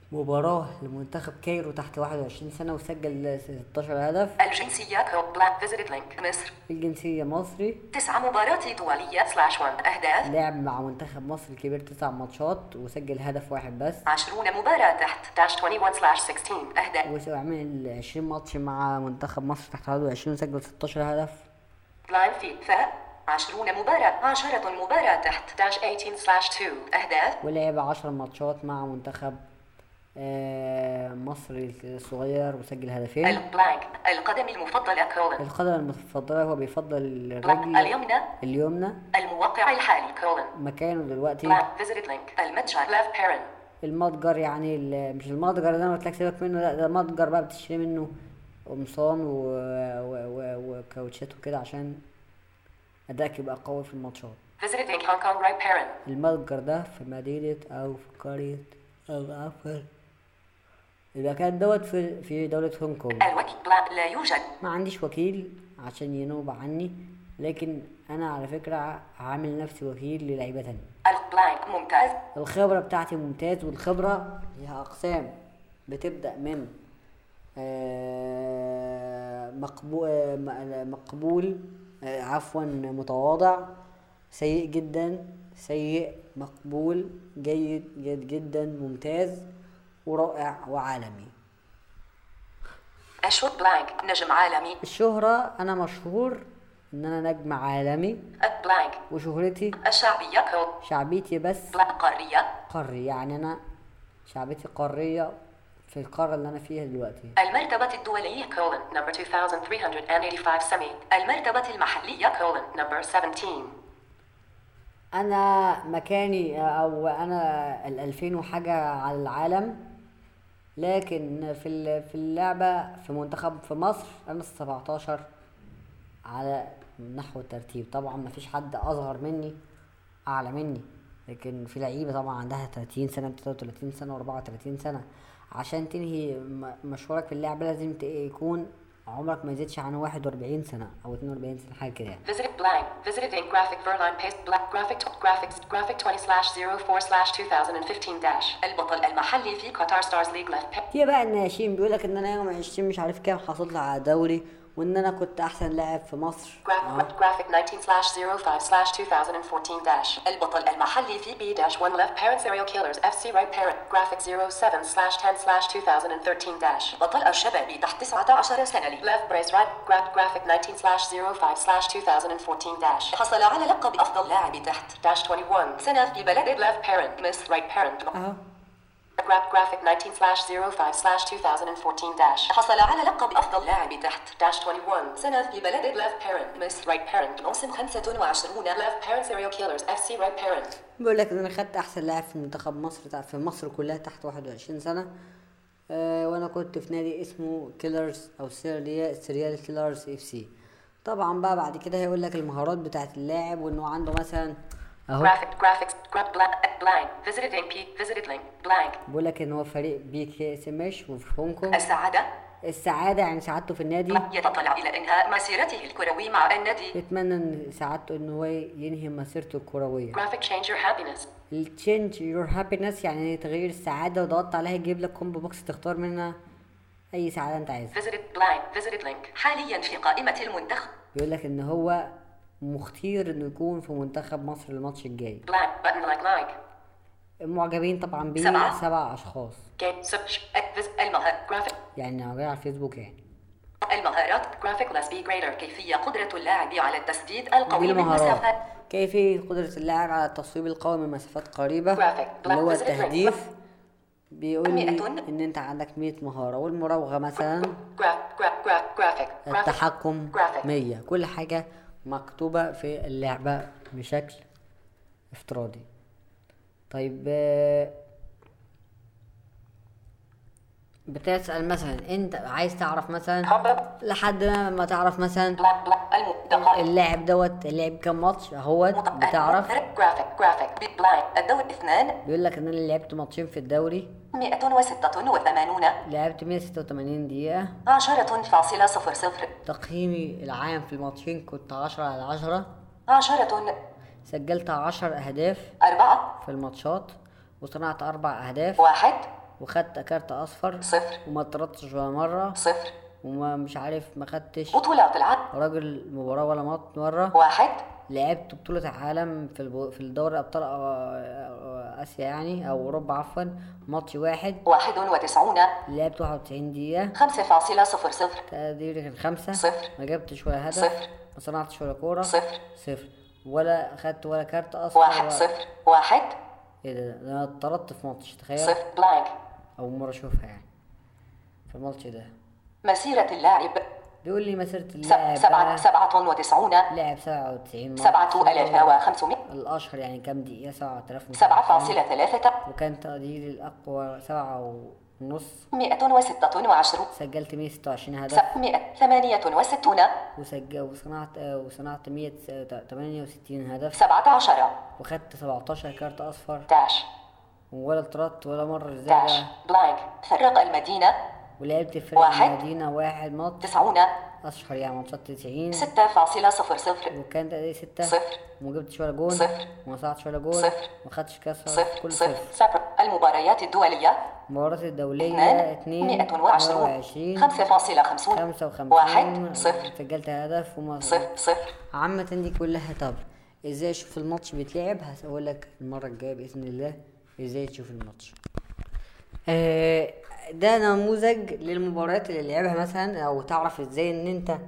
مباراة لمنتخب كايرو تحت 21 سنة وسجل 16 هدف الجنسية كود بلاك فيزيتد لينك مصر الجنسية مصري تسعة مباريات دولية سلاش 1 أهداف لعب مع منتخب مصر الكبير تسع ماتشات وسجل هدف واحد بس عشرون مباراة تحت داش 21 سلاش 16 أهداف وعمل 20 ماتش مع منتخب مصر تحت 21 وسجل 16 هدف لاين فيفا عشرون مباراة عشرة مباراة تحت داش 18 سلاش 2 أهداف ولعب 10 ماتشات مع منتخب آه، مصر الصغير وسجل هدفين البلانك القدم المفضلة كولن القدم المفضلة هو بيفضل بلاك الرجل اليمنى اليمنى الموقع الحالي كولن مكانه دلوقتي بلاك فيزيتد لينك المتجر left parent المتجر يعني ال- مش المتجر اللي انا قلت لك سيبك منه لا ده متجر بقى بتشتري منه قمصان و... و... و... وكاوتشات وكده عشان ادائك يبقى قوي في الماتشات visiting Hong Kong right parent المتجر ده في مدينة او في قرية او عفوا يبقى كان دوت في في دولة هونج كونج الوكيل بلاك لا يوجد ما عنديش وكيل عشان ينوب عني لكن انا على فكرة عامل نفسي وكيل للعيبة تانية البلانك ممتاز الخبرة بتاعتي ممتاز والخبرة ليها أقسام بتبدأ من آه، مقبول آه، م- مقبول آه، عفوا متواضع سيء جدا سيء مقبول جيد جيد جدا ممتاز ورائع وعالمي أشوت بلانك نجم عالمي الشهرة أنا مشهور إن أنا نجم عالمي البلانك وشهرتي الشعبية كود شعبيتي بس بلانك قارية قاري يعني أنا شعبيتي قارية في القارة اللي أنا فيها دلوقتي المرتبة الدولية كولن number 2385 سمي المرتبة المحلية كولن number 17 أنا مكاني أو أنا الألفين وحاجة على العالم لكن في ال- في اللعبة في منتخب في مصر أنا السبعتاشر على نحو الترتيب طبعا مفيش حد أصغر مني أعلى مني لكن في لعيبة طبعا عندها 30 سنة 33 سنة و34 سنة عشان تنهي م- مشوارك في اللعبة لازم ت- يكون عمرك ما يزيدش عن 41 سنة أو 42 سنة حاجة كده يعني Visit blank. Visiting graphic Verline paste black graphic graphics graphic 20 slash 04 slash 2015 dash البطل المحلي في قطر ستارز ليج left pa- في بقى الناشئين بيقول لك ان انا يوم 20 مش عارف كام حصلت لي على دوري وان انا كنت احسن لاعب في مصر Graph, graphic 19 slash 05 slash 2014 dash البطل المحلي في B dash 1 left parent serial killers FC right parent graphic 07 slash 10 slash 2013 dash بطل الشبابي تحت 19 سنة لي left brace right graph graphic 19 slash 05 slash 2014 dash حصل على لقب أفضل لاعب تحت dash 21 سنة في بلد left parent miss right parent اهو Graph graphic 19 slash 05 slash 2014 dash حصل على لقب أفضل لاعب تحت dash 21 سنة في بلد left parent miss right parent موسم 25 left parent serial killers FC right parent بيقول لك ان انا خدت احسن لاعب في منتخب مصر تع- في مصر كلها تحت 21 سنة آه وانا كنت في نادي اسمه كيلرز او سيريال سيريال كيلرز اف سي طبعا بقى بعد كده هيقول لك المهارات بتاعت اللاعب وانه عنده مثلا اهو graphic graphics graph blank blank visited AP visited link blank بيقول لك ان هو فريق بي كي اس ام اش وفي هونج كونج السعادة السعادة يعني سعادته في النادي يتطلع إلى إنهاء مسيرته الكروي مع النادي يتمنى ان سعادته ان هو ينهي مسيرته الكروية graphic change your happiness التشينج يور هابينس يعني تغيير السعادة وضغطت عليها يجيب لك كومبو بوكس تختار منها أي سعادة أنت عايزها visited blank visited link حاليا في قائمة المنتخب بيقول لك إن هو مختير إنه يكون في منتخب مصر الماتش الجاي blank button like like معجبين طبعا بيه سبعة. سبع أشخاص game search vis- المهارات graphic يعني معجبين على الفيسبوك يعني المهارات graphic less be greater كيفية قدرة اللاعب على التسديد دي القوي من المهارات مسافات كيفية قدرة اللاعب على التصويب القوي من مسافات قريبة Graphic. اللي هو Black visitor التهديف بيقول لي مئة. إن أنت عندك 100 مهارة والمراوغة مثلا graph graph graph graphic graphic التحكم graphic مية كل حاجة مكتوبة في اللعبة بشكل افتراضي طيب آه، بتسأل مثلا انت عايز تعرف مثلا Combo. لحد ما ما تعرف مثلا black black الم دقائق اللاعب دوت لعب كام ماتش اهوت بتعرف graphic graphic be blind الدور اثنان بيقول لك ان انا لعبت ماتشين في الدوري 186 لعبت 186 دقيقة عشرة فاصلة صفر صفر تقييمي العام في الماتشين كنت 10 على 10 عشرة سجلت 10 أهداف أربعة في الماتشات وصنعت أربع أهداف واحد وخدت كارت اصفر صفر وما اتطردتش ولا مره صفر وما مش عارف ما خدتش بطولات العالم راجل مباراه ولا مط مره واحد لعبت بطولة العالم في البو... في الدوري أبطال آ- آ- آسيا يعني أو أوروبا عفوا ماتش واحد واحد وتسعون لعبت 91 دقيقة خمسة فاصلة صفر صفر تقديري كان خمسة صفر. ما جبتش ولا هدف صفر. ما صنعتش ولا كورة صفر. صفر ولا أخدت ولا كارت أصفر واحد ولا- صفر واحد إيه ده ده أنا اتطردت في ماتش تخيل صفر بلانك أول مرة أشوفها يعني في الماتش ده مسيرة اللاعب بيقول لي مسيرة س- اللاعب سبعة بقى سبعة وتسعون لعب 97 ماتش سبعة آلاف وخمسمائة الأشهر يعني كام دقيقة 7000 سبعة فاصلة ثلاثة وكان تقديري الأقوى سبعة ونص مئة وستة وعشرون سجلت 126 هدف س- مئة ثمانية وستون وسجل وصنعت آه، وصنعت 168 هدف سبعة عشر وخدت 17 كارت أصفر داش ولا اتطردت ولا مرة ازاي داش بقى بلانك فرق المدينة ولعبت في فريق واحد. المدينة واحد ماتش تسعون أشهر يعني ماتشات 90 ستة فاصلة صفر صفر وكان تقديري ستة صفر. وما جبتش ولا جون صفر. وما صعدتش ولا جون صفر. ما خدتش كسر صفر كل صفر صفر صفر المباريات الدولية المباراة الدولية اثنان اتنين مئة وعشرون 120 خمسة فاصلة خمسون خمسة وخمسين واحد صفر سجلت هدف وما صفر صفر عامة دي كلها طب ازاي اشوف الماتش بيتلعب هقول لك المرة الجاية بإذن الله ازاي تشوف الماتش آه ده نموذج للمباريات اللي لعبها مثلا او تعرف ازاي ان انت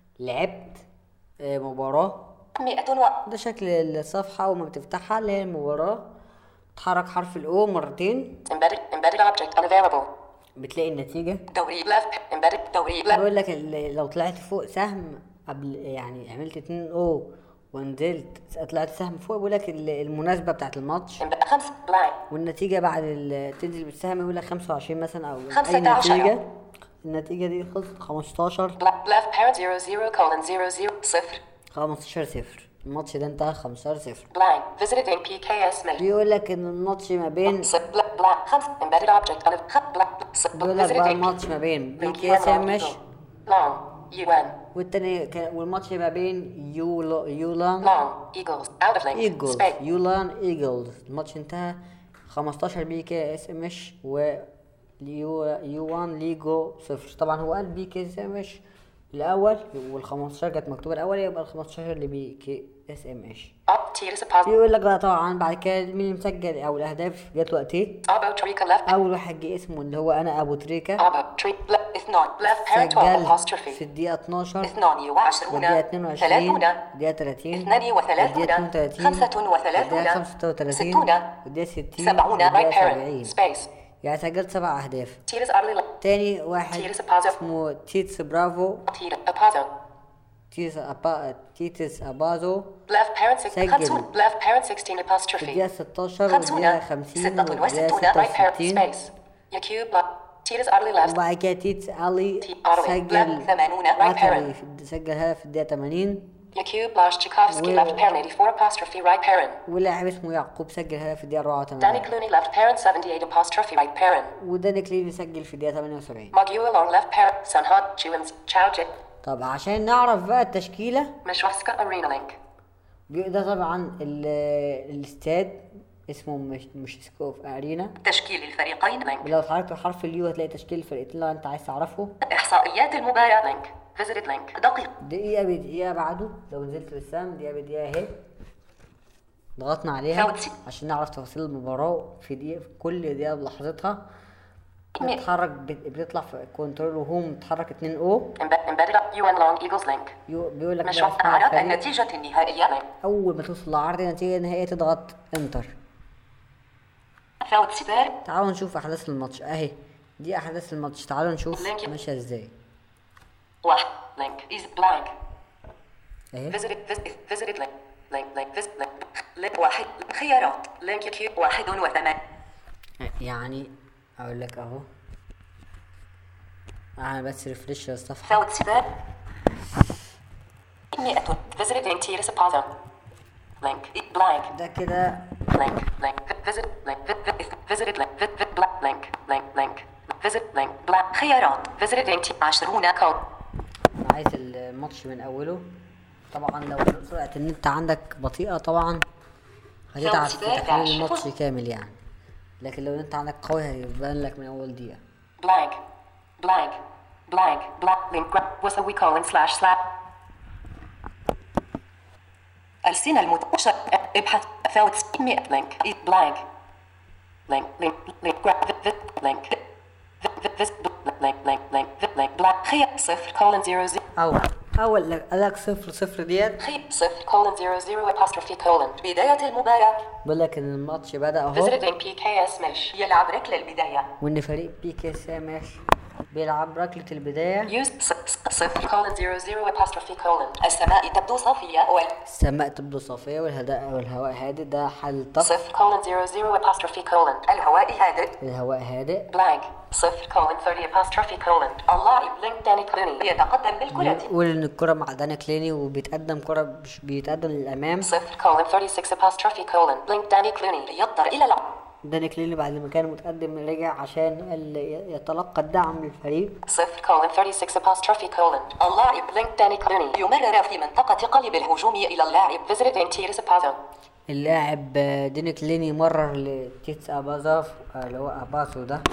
لعبت آه مباراة مئة و ده شكل الصفحة وما بتفتحها اللي هي المباراة تحرك حرف الاو مرتين embedded embedded object unavailable بتلاقي النتيجة دوري left embedded دوري left بقول لك ال- لو طلعت فوق سهم قبل يعني عملت 2 او ونزلت طلعت سهم فوق بيقول لك ال- المناسبة بتاعت الماتش embedded خمس blank والنتيجة بعد ال- تنزل بالسهم يقول لك 25 مثلا او خمسة اي عشر. نتيجة النتيجة دي خلصت 15 Black left parent zero zero colon zero zero صفر 15 صفر الماتش ده انتهى 15 صفر blank visited in PKS mill بيقول لك ان الماتش ما بين صفر black black خمس embedded object un خ black صفر بيقول لك visited بقى in الماتش ما بين بي Link كي اس UN ام long اش eagle. long UN والتاني كان والماتش ما بين يولا يولان long eagles out of link ايجلز space يولان ايجلز الماتش انتهى 15 بي كي اس ام اش و يو يوان ليجو صفر طبعا هو قال بي كي اس ام اش الاول وال 15 كانت مكتوبه الاول يبقى ال 15 اللي بي كي اس ام اش up T is a positive بيقول لك بقى طبعا بعد كده مين اللي مسجل او الاهداف جت وقتين ابو تريكا left اول واحد جه اسمه اللي هو انا ابو تريكه ابو تريك left اثنان left parent 12 سجل apostrophe في الدقيقه 12 اثنان وعشرون والدقيقه 22 ثلاثون الدقيقه 30 اثنان وثلاثون الدقيقه 32 خمسة وثلاثون الدقيقه 35 ستون والدقيقه 60 سبعون والدقيقه right parent 70 space يعني سجلت سبع اهداف T is utterly left تاني واحد تيرس أبازو. اسمه تيتس برافو T apazo تيتس أبا تيتس ابازو left parent six سجل. خمسون left parent 16 في apostrophe الدقيقه 16 خمسون والدقيقه 50 ستة والدقيقه وستون right parent 66 space يكيوب T is utterly left وبعد كده تيتس الي تي- أروي. سجل بلاك ثمانون right عتري parent. في- سجل هدف في الدقيقه 80 يكيوب Blaszczykowski و- left parent 84 apostrophe right parent ولاعب اسمه يعقوب سجل هدف في الدقيقه Danny 84 Clooney left parent 78 apostrophe right parent وداني كليني سجل في الدقيقه 78 Magua long left parent Sanhat Juins Chowjit طب عشان نعرف بقى التشكيله Mishwafska arena link بي- ده طبعا ال- الاستاد اسمه مش مش سكوف ارينا تشكيل الفريقين link لو اتحركت حرف اليو هتلاقي تشكيل الفرقتين اللي انت عايز تعرفه إحصائيات المباراة link visited link دقيق دقيقة بدقيقة بعده لو نزلت بالسهم دقيقة بدقيقة اهي ضغطنا عليها فوت ست. عشان نعرف تفاصيل المباراة في دقيقة في كل دقيقة بلحظتها مية. بتتحرك بت- بتطلع في كنترول وهوم بتتحرك 2 او Embe- embedded UN long eagles link يو- بيقول لك مش بقى وقت اسمها أعراض الفريق. النتيجة النهائية link اول ما توصل لعرض النتيجة النهائية تضغط انتر فوت سبار تعالوا نشوف احداث الماتش اهي دي احداث الماتش تعالوا نشوف لينك. ماشية ازاي واحد link is blank اهي visited vis- visited link link link visit link link واحد خيارات link يكيوب واحد وثمان يعني اقول لك اهو انا بس ريفرش الصفحة فوت سبار مئة visited in Tiris Apollo link is blank ده كده link link visit link vi- vi- visited link vi- vi- blank link link link visit link blank خيارات visited in T عشرون كود أنا عايز الماتش من اوله طبعا لو سرعة النت عندك بطيئة طبعا هتتعب في سباق تحليل داش. الماتش كامل يعني لكن لو انت عندك قوي هيبان لك من اول دقيقة blank blank blank blank link gra- وسوي colon slash slash السنة المتشابه ابحث فوت 100 link E- blank link link link gra- vi- vi- link vi- vi- vis- link link link vi- link blank خيار صفر colon zero zero او اول لك قالك صفر صفر ديت خيار صفر colon zero zero apostrophe colon بداية المباراة بيقول لك ان الماتش بدأ اهو visiting PKS مش يلعب ركلة البداية وان فريق بي كي سامح بيلعب ركلة البداية use ص- ص- صفر colon zero zero apostrophe colon السماء تبدو صافية وال السماء تبدو صافية والهداء والهواء هادئ ده حل طف صفر colon zero zero apostrophe colon الهواء هادئ الهواء هادئ blank صفر colon 30 apostrophe colon اللاعب لينك داني كلوني يتقدم بالكرة بيقول ان الكرة مع دانا كليني وبيتقدم كرة مش بيتقدم للامام صفر colon 36 apostrophe colon بلينك داني كلوني يضطر إلى العب دانا كليني بعد ما كان متقدم رجع عشان ال- يتلقى الدعم من الفريق صفر colon 36 apostrophe colon اللاعب لينك داني كلوني يمرر في منطقة قلب الهجوم إلى اللاعب visiting تيرس بازو اللاعب آه، دينا كليني مرر لتيتس ابازاف آه، اللي هو اباسو ده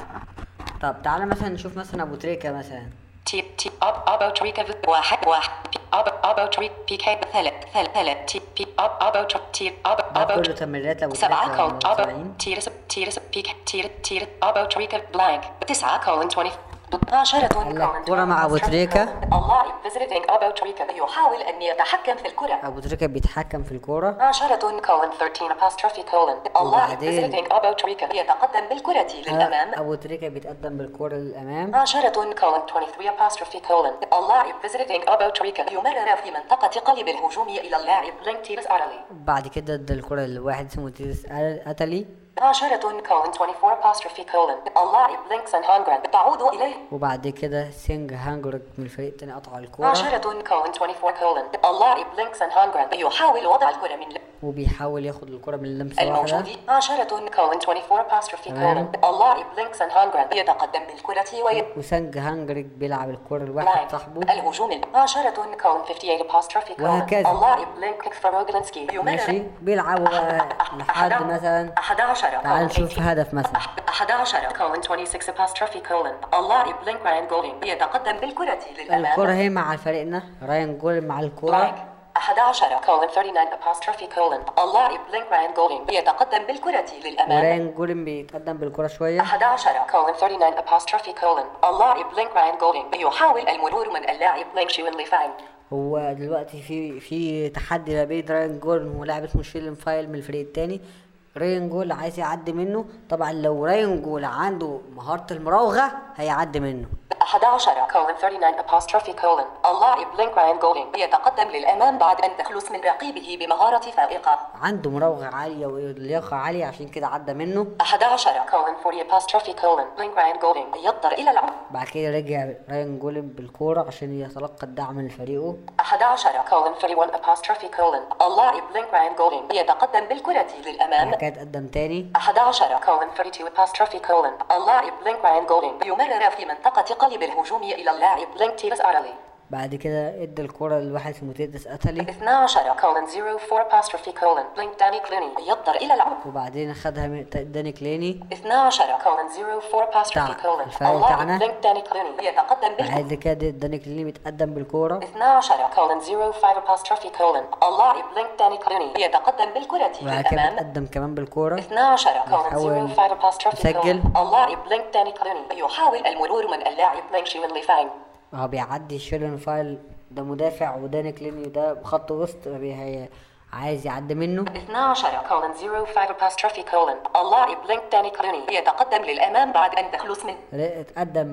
طب تعالى مثلا نشوف مثلا ابو تريكة مثلا تي تي أب أبو تريكا في- واحد واحد بي- أب أبو تريك بي كي ثلاث ثلاث ثلاث تي بي أب أبو تريك تي أب ده أبو كله تمريرات ابو سبعة تريكة كول أبو 70 تيرس تيرس بيك تير تير أبو تريكا بلانك تسعة كول 20 عشرة لك كرة مع أبو تريكة. اللاعب visiting أبو تريكا يحاول أن يتحكم في الكرة ابو تريكة بيتحكم في الكرة عشرة كولن 13 apostrophe colon اللاعب وبعدين- visiting أبو تريكا يتقدم بالكرة للأمام ابو تريكة بيتقدم بالكرة للامام عشرة كولن 23 apostrophe colon اللاعب visiting أبو تريكا يمرر في منطقة قلب الهجوم إلى اللاعب لينك تيرس أرلي بعد كده ادى الكرة لواحد اسمه تيرس اتلي عشرة كولن 24 apostrophe colon اللاعب لينكس هانجران تعود إليه وبعد كده سينج هانجرك من الفريق التاني قطع الكرة عشرة كولن 24 colon اللاعب لينكس هانجران يحاول وضع الكرة من وبيحاول ياخد الكرة من لمسة واحدة الموجود عشرة كولن 24 apostrophe تمام. colon اللاعب لينكس هانجران يتقدم بالكرة وي وسانج هانجرك بيلعب الكرة لواحد بلانك صاحبه الهجوم عشرة كولن 58 apostrophe colon وهكذا. اللاعب لينك فروجلنسكي ماشي يمرر بيلعبوا بقى لحد مثلا 11 تعال نشوف هدف مثلا 11 كولن 26 apostrophe colon اللاعب لينك راين جولينج يتقدم بالكرة للأمام الكرة هي مع فريقنا راين جول مع الكرة بلانك 11 كولن 39 apostrophe colon اللاعب لينك راين جولينج يتقدم بالكرة للأمام وراين جول بيتقدم بالكرة شوية 11 كولن 39 apostrophe colon اللاعب لينك راين جولينج يحاول المرور من اللاعب لينك شيوين ليفانج هو دلوقتي في في تحدي ما بين راين جول ولاعب اسمه شيلن فايل من الفريق التاني راين جول عايز يعدي منه طبعا لو راين جول عنده مهارة المراوغة هيعدي منه 11 كولن 39 apostrophe colon اللاعب لينك راين جولينج يتقدم للأمام بعد أن تخلص من رقيبه بمهارة فائقة عنده مراوغة عالية ولياقة عالية عشان كده عدى منه 11 كولن 40 apostrophe colon لينك راين جولينج يضطر إلى العب بعد كده رجع راين جول بالكورة عشان يتلقى الدعم من فريقه 11 كولن 31 apostrophe colon اللاعب لينك راين جولينج يتقدم بالكرة للأمام بعد كده اتقدم تاني 11 كولن 32 apostrophe colon اللاعب لينك راين جولينج يمرر في منطقة قلب الهجوم إلى اللاعب لينك تيرس أرلي بعد كده ادى الكرة لواحد اسمه تيدس اتلي 12 كولن 04 apostrophe colon بلينك داني كلوني يضطر إلى العب وبعدين خدها من داني كليني 12 كولن 04 apostrophe بتاع colon الفريق اللاعب بتاعنا. بلينك داني كلوني يتقدم بالكرة بعد كده داني كليني متقدم بالكورة 12 كولن 05 apostrophe colon اللاعب بلينك داني كلوني يتقدم بالكرة وبعد كده للأمام متقدم كمان بالكورة 12 بيحاول كولن 05 apostrophe يسجل. colon اللاعب بلينك داني كلوني يحاول المرور من اللاعب بلينك شيوين ليفانج هو بيعدي شيلن فايل ده مدافع وداني كليني ده خط وسط بي- هي- عايز يعدي منه 12 كولن 05 apostrophe colon اللاعب بلينك داني كلوني يتقدم للأمام بعد أن تخلص من لا، اتقدم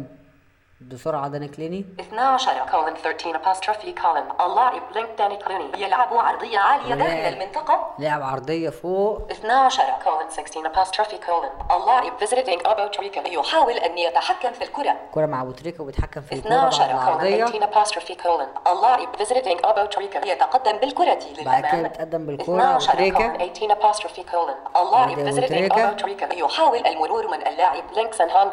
بسرعة داني كليني 12 كولن 13 apostrophe colon اللاعب بلينك داني كلوني يلعب عرضية عالية داخل ولعب. المنطقة لعب عرضية فوق 12 كولن 16 apostrophe colon اللاعب visiting أبو تريكا يحاول أن يتحكم في الكرة كرة مع ابو تريكة وبيتحكم في الكرة بعد 12 كولن العرضية 18 apostrophe colon اللاعب visiting أبو تريكا يتقدم بالكرة بعد كده للأمام بيتقدم بالكرة ابو 12 تريكة كولن 18 apostrophe colon اللاعب بعد أبو visiting تريكة. أبو تريكا يحاول المرور من اللاعب لينكسون هانجران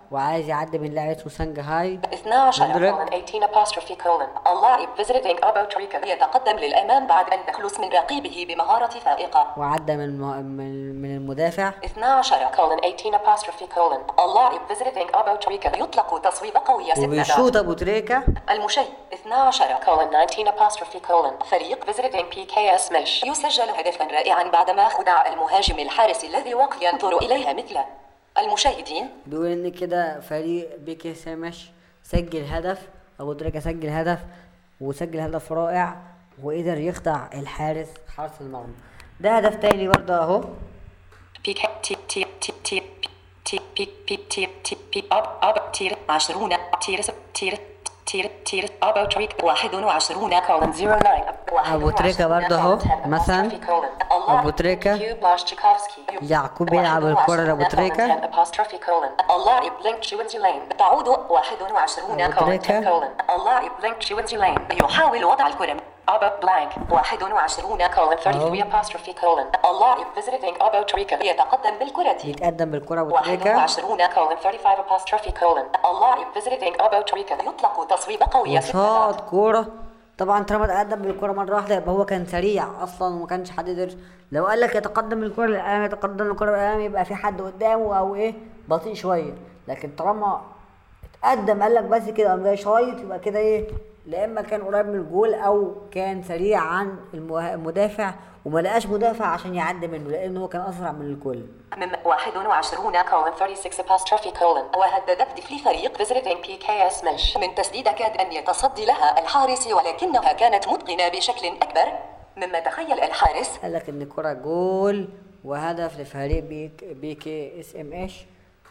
وعايز يعدي من لاعب اسمه سانج هاي 12 مدرك. colon 18 apostrophe colon اللاعب visiting Abo Trika يتقدم للأمام بعد أن يخلص من رقيبه بمهارة فائقة وعدى من الم- من من المدافع 12 colon 18 apostrophe colon اللاعب visiting Abo Trika يطلق تصويب قوية 16 وبيشوط ابو تريكه المشي 12 colon 19 apostrophe colon فريق visiting PKS مش يسجل هدفا رائعا بعدما خدع المهاجم الحارس الذي وقف ينظر إليها مثله المشاهدين بيقول ان كده فريق بيكي سامش سجل هدف ابو تريكه سجل هدف وسجل هدف رائع وقدر يخدع الحارس حارس المرمى ده هدف تاني برضه اهو PK T T T T T P P T T P أب أب تير عشرون تير تير تير تير أبو تريك واحد وعشرون كولن زيرو ناين أبو تريكة برضه أهو، مثلا. أبو تريكة. يعقوب بيلعب الكرة لأبو تريكة. اللاعب لينك شوينزيلين تعود 21 أبو كولن تريكة. كولن اللاعب لينك شوينزيلين يحاول وضع الكرة أبا بلانك 21 كولن 33 apostrophe كولن اللاعب visiting أبو تريكا يتقدم بالكرة يتقدم بالكرة ابو تريكه 21 كولن 35 apostrophe كولن اللاعب visiting أبو تريكا يطلق تصويب قوية ست ذات. وشاط كورة طبعا طالما تقدم بالكرة مرة واحدة يبقى هو كان سريع أصلا وما كانش حد يقدر لو قال لك يتقدم الكرة للأمام يتقدم الكرة للأمام يبقى في حد قدامه أو إيه بطيء شوية لكن طالما اتقدم قال لك بس كده قام جاي شايط يبقى كده إيه لا إما كان قريب من الجول أو كان سريع عن المه- المدافع وما لقاش مدافع عشان يعدي منه لأن هو كان أسرع من الكل من 21 كولن 36 apostrophe كولن وهددت طفل فريق visiting PKS مش من تسديد كاد أن يتصدي لها الحارس ولكنها كانت متقنة بشكل أكبر مما تخيل الحارس قال لك ان الكرة جول وهدف لفريق بيك بي كي اس ام اش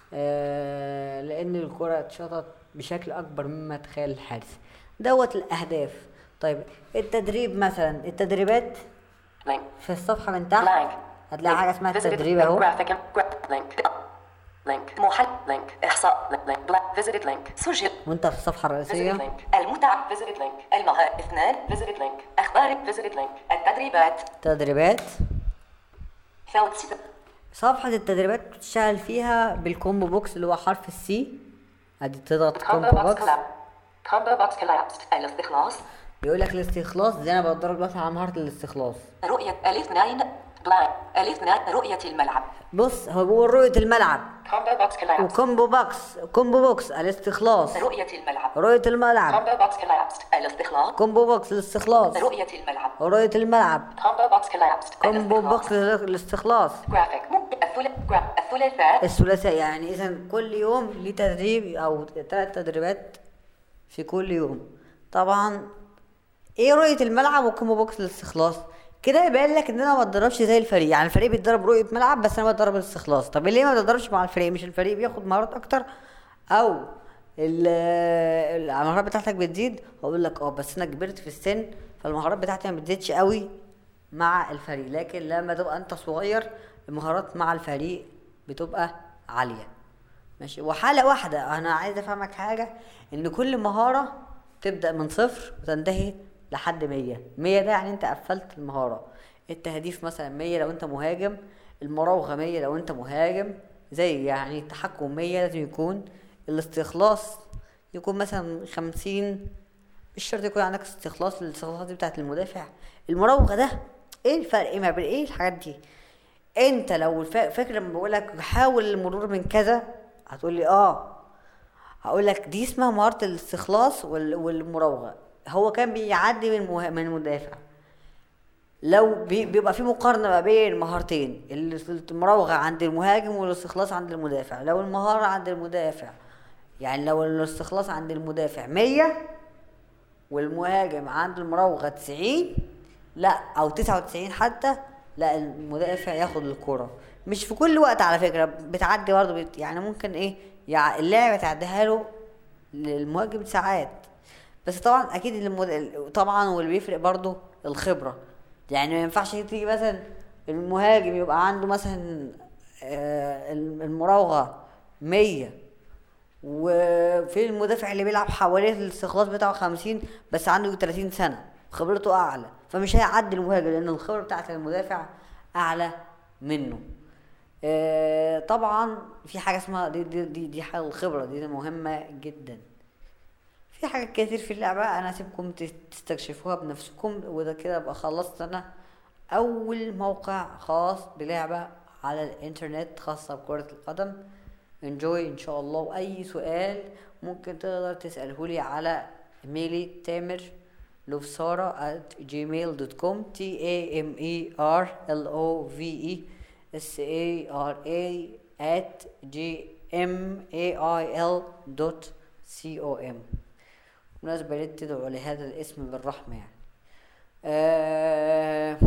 آه لان الكرة اتشطت بشكل اكبر مما تخيل الحارس دوت الاهداف طيب التدريب مثلا التدريبات link في الصفحة من تحت blank هتلاقي حاجة اسمها Visited التدريب اهو graphic and gra- link link محل link إحصاء link link black visited link سجل وانت في الصفحة visited الرئيسية link المتعة visited link المهارة اثنان visited link أخبار visited link التدريبات تدريبات ثلاث ست صفحة التدريبات بتشتغل فيها بالكومبو بوكس اللي هو حرف السي ادي تضغط combo كومبو box بوكس collapsed combo box collapsed الاستخلاص بيقول لك الاستخلاص زي انا بتدرب دلوقتي على مهارة الاستخلاص رؤية الاثنين بلاك الاثنين رؤية الملعب بص هو بيقول رؤية الملعب combo box collapsed وكومبو بوكس كومبو بوكس الاستخلاص رؤية الملعب رؤية الملعب combo box collapsed الاستخلاص كومبو بوكس الاستخلاص رؤية الملعب رؤية الملعب combo box collapsed كومبو الاستخلاص. بوكس الاستخلاص جرافيك الثلاث جرا- الثلاثاء الثلاثاء يعني اذا كل يوم ليه تدريب او ثلاث تدريبات في كل يوم طبعا ايه رؤية الملعب وكومبو بوكس الاستخلاص كده يبين لك ان انا ما بتدربش زي الفريق يعني الفريق بيتدرب رؤية ملعب بس انا بتدرب الاستخلاص طب ليه ما بتدربش مع الفريق مش الفريق بياخد مهارات اكتر او ال- المهارات بتاعتك بتزيد اقول لك اه بس انا كبرت في السن فالمهارات بتاعتي ما بتزيدش قوي مع الفريق لكن لما تبقى انت صغير المهارات مع الفريق بتبقى عالية ماشي وحالة واحدة انا عايز افهمك حاجة ان كل مهارة تبدأ من صفر وتنتهي لحد مية مية ده يعني انت قفلت المهارة التهديف مثلا مية لو انت مهاجم المراوغة مية لو انت مهاجم زي يعني التحكم مية لازم يكون الاستخلاص يكون مثلا خمسين مش شرط يكون عندك استخلاص الاستخلاصات دي بتاعت المدافع المراوغة ده ايه الفرق ما بين ايه الحاجات دي انت لو الفا- فاكر لما بقولك حاول المرور من كذا هتقول لي اه هقول لك دي اسمها مهارة الاستخلاص وال- والمراوغة هو كان بيعدي من مه... من مدافع لو بي... بيبقى في مقارنة ما بين مهارتين ال- المراوغة عند المهاجم والاستخلاص عند المدافع لو المهارة عند المدافع يعني لو الاستخلاص عند المدافع مية والمهاجم عنده المراوغة 90 لا او 99 حتى لا المدافع ياخد الكرة مش في كل وقت على فكرة بتعدي برضه بت... يعني ممكن ايه يعني اللعبة تعديها له للمهاجم ساعات بس طبعا اكيد المد... طبعا واللي بيفرق برضه الخبرة يعني ما ينفعش تيجي مثلا المهاجم يبقى عنده مثلا آه، المراوغة 100 وفي المدافع اللي بيلعب حواليه الاستخلاص بتاعه 50 بس عنده 30 سنة خبرته أعلى فمش هيعدي المهاجم لأن الخبرة بتاعت المدافع أعلى منه آه طبعا في حاجه اسمها دي دي دي, دي حاجه الخبره دي مهمه جدا في حاجات كتير في اللعبة أنا هسيبكم تس- تستكشفوها بنفسكم وده كده أبقى خلصت أنا أول موقع خاص بلعبة على الإنترنت خاصة بكرة القدم انجوي إن شاء الله وأي سؤال ممكن تقدر تسألهولي على إيميلي تامر لوفسارة at gmail.com t a m e r l o v e s a r a at g m a i l dot c o m بالمناسبة يا ريت تدعوا لهذا الاسم بالرحمة يعني آه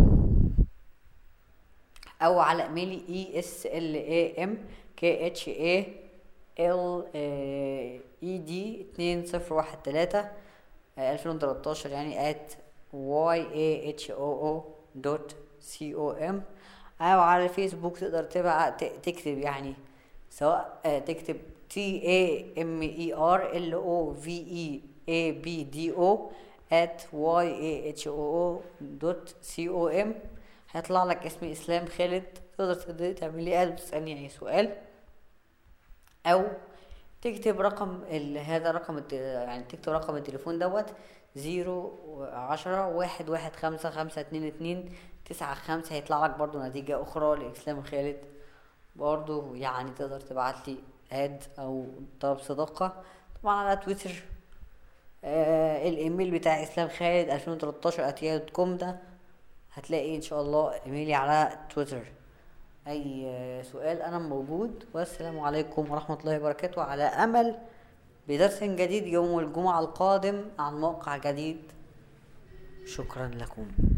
او على ايميلي اي اس ال اي ام كي اتش اي ال اي دي اتنين صفر واحد تلاتة الفين وتلاتاشر يعني ات واي اي اتش او او دوت سي او ام او على الفيسبوك تقدر تبع ت- تكتب يعني سواء آه، تكتب تي اي ام اي ار ال او في اي اي بي دي او at y a h o o دوت سي او ام هيطلع لك اسمي اسلام خالد تقدر تقدر تعمل لي اد وتسالني اي سؤال او تكتب رقم ال... هذا رقم الت... يعني تكتب رقم التليفون دوت زيرو عشرة واحد واحد خمسة خمسة اتنين اتنين تسعة خمسة هيطلع لك برضو نتيجة أخرى لإسلام خالد برضو يعني تقدر تبعت لي اد أو طلب صداقة طبعا على تويتر آه الايميل بتاع اسلام خالد 2013 @yahoo.com كوم ده هتلاقي ان شاء الله ايميلي على تويتر اي آه، سؤال انا موجود والسلام عليكم ورحمة الله وبركاته على امل بدرس جديد يوم الجمعة القادم عن موقع جديد شكرا لكم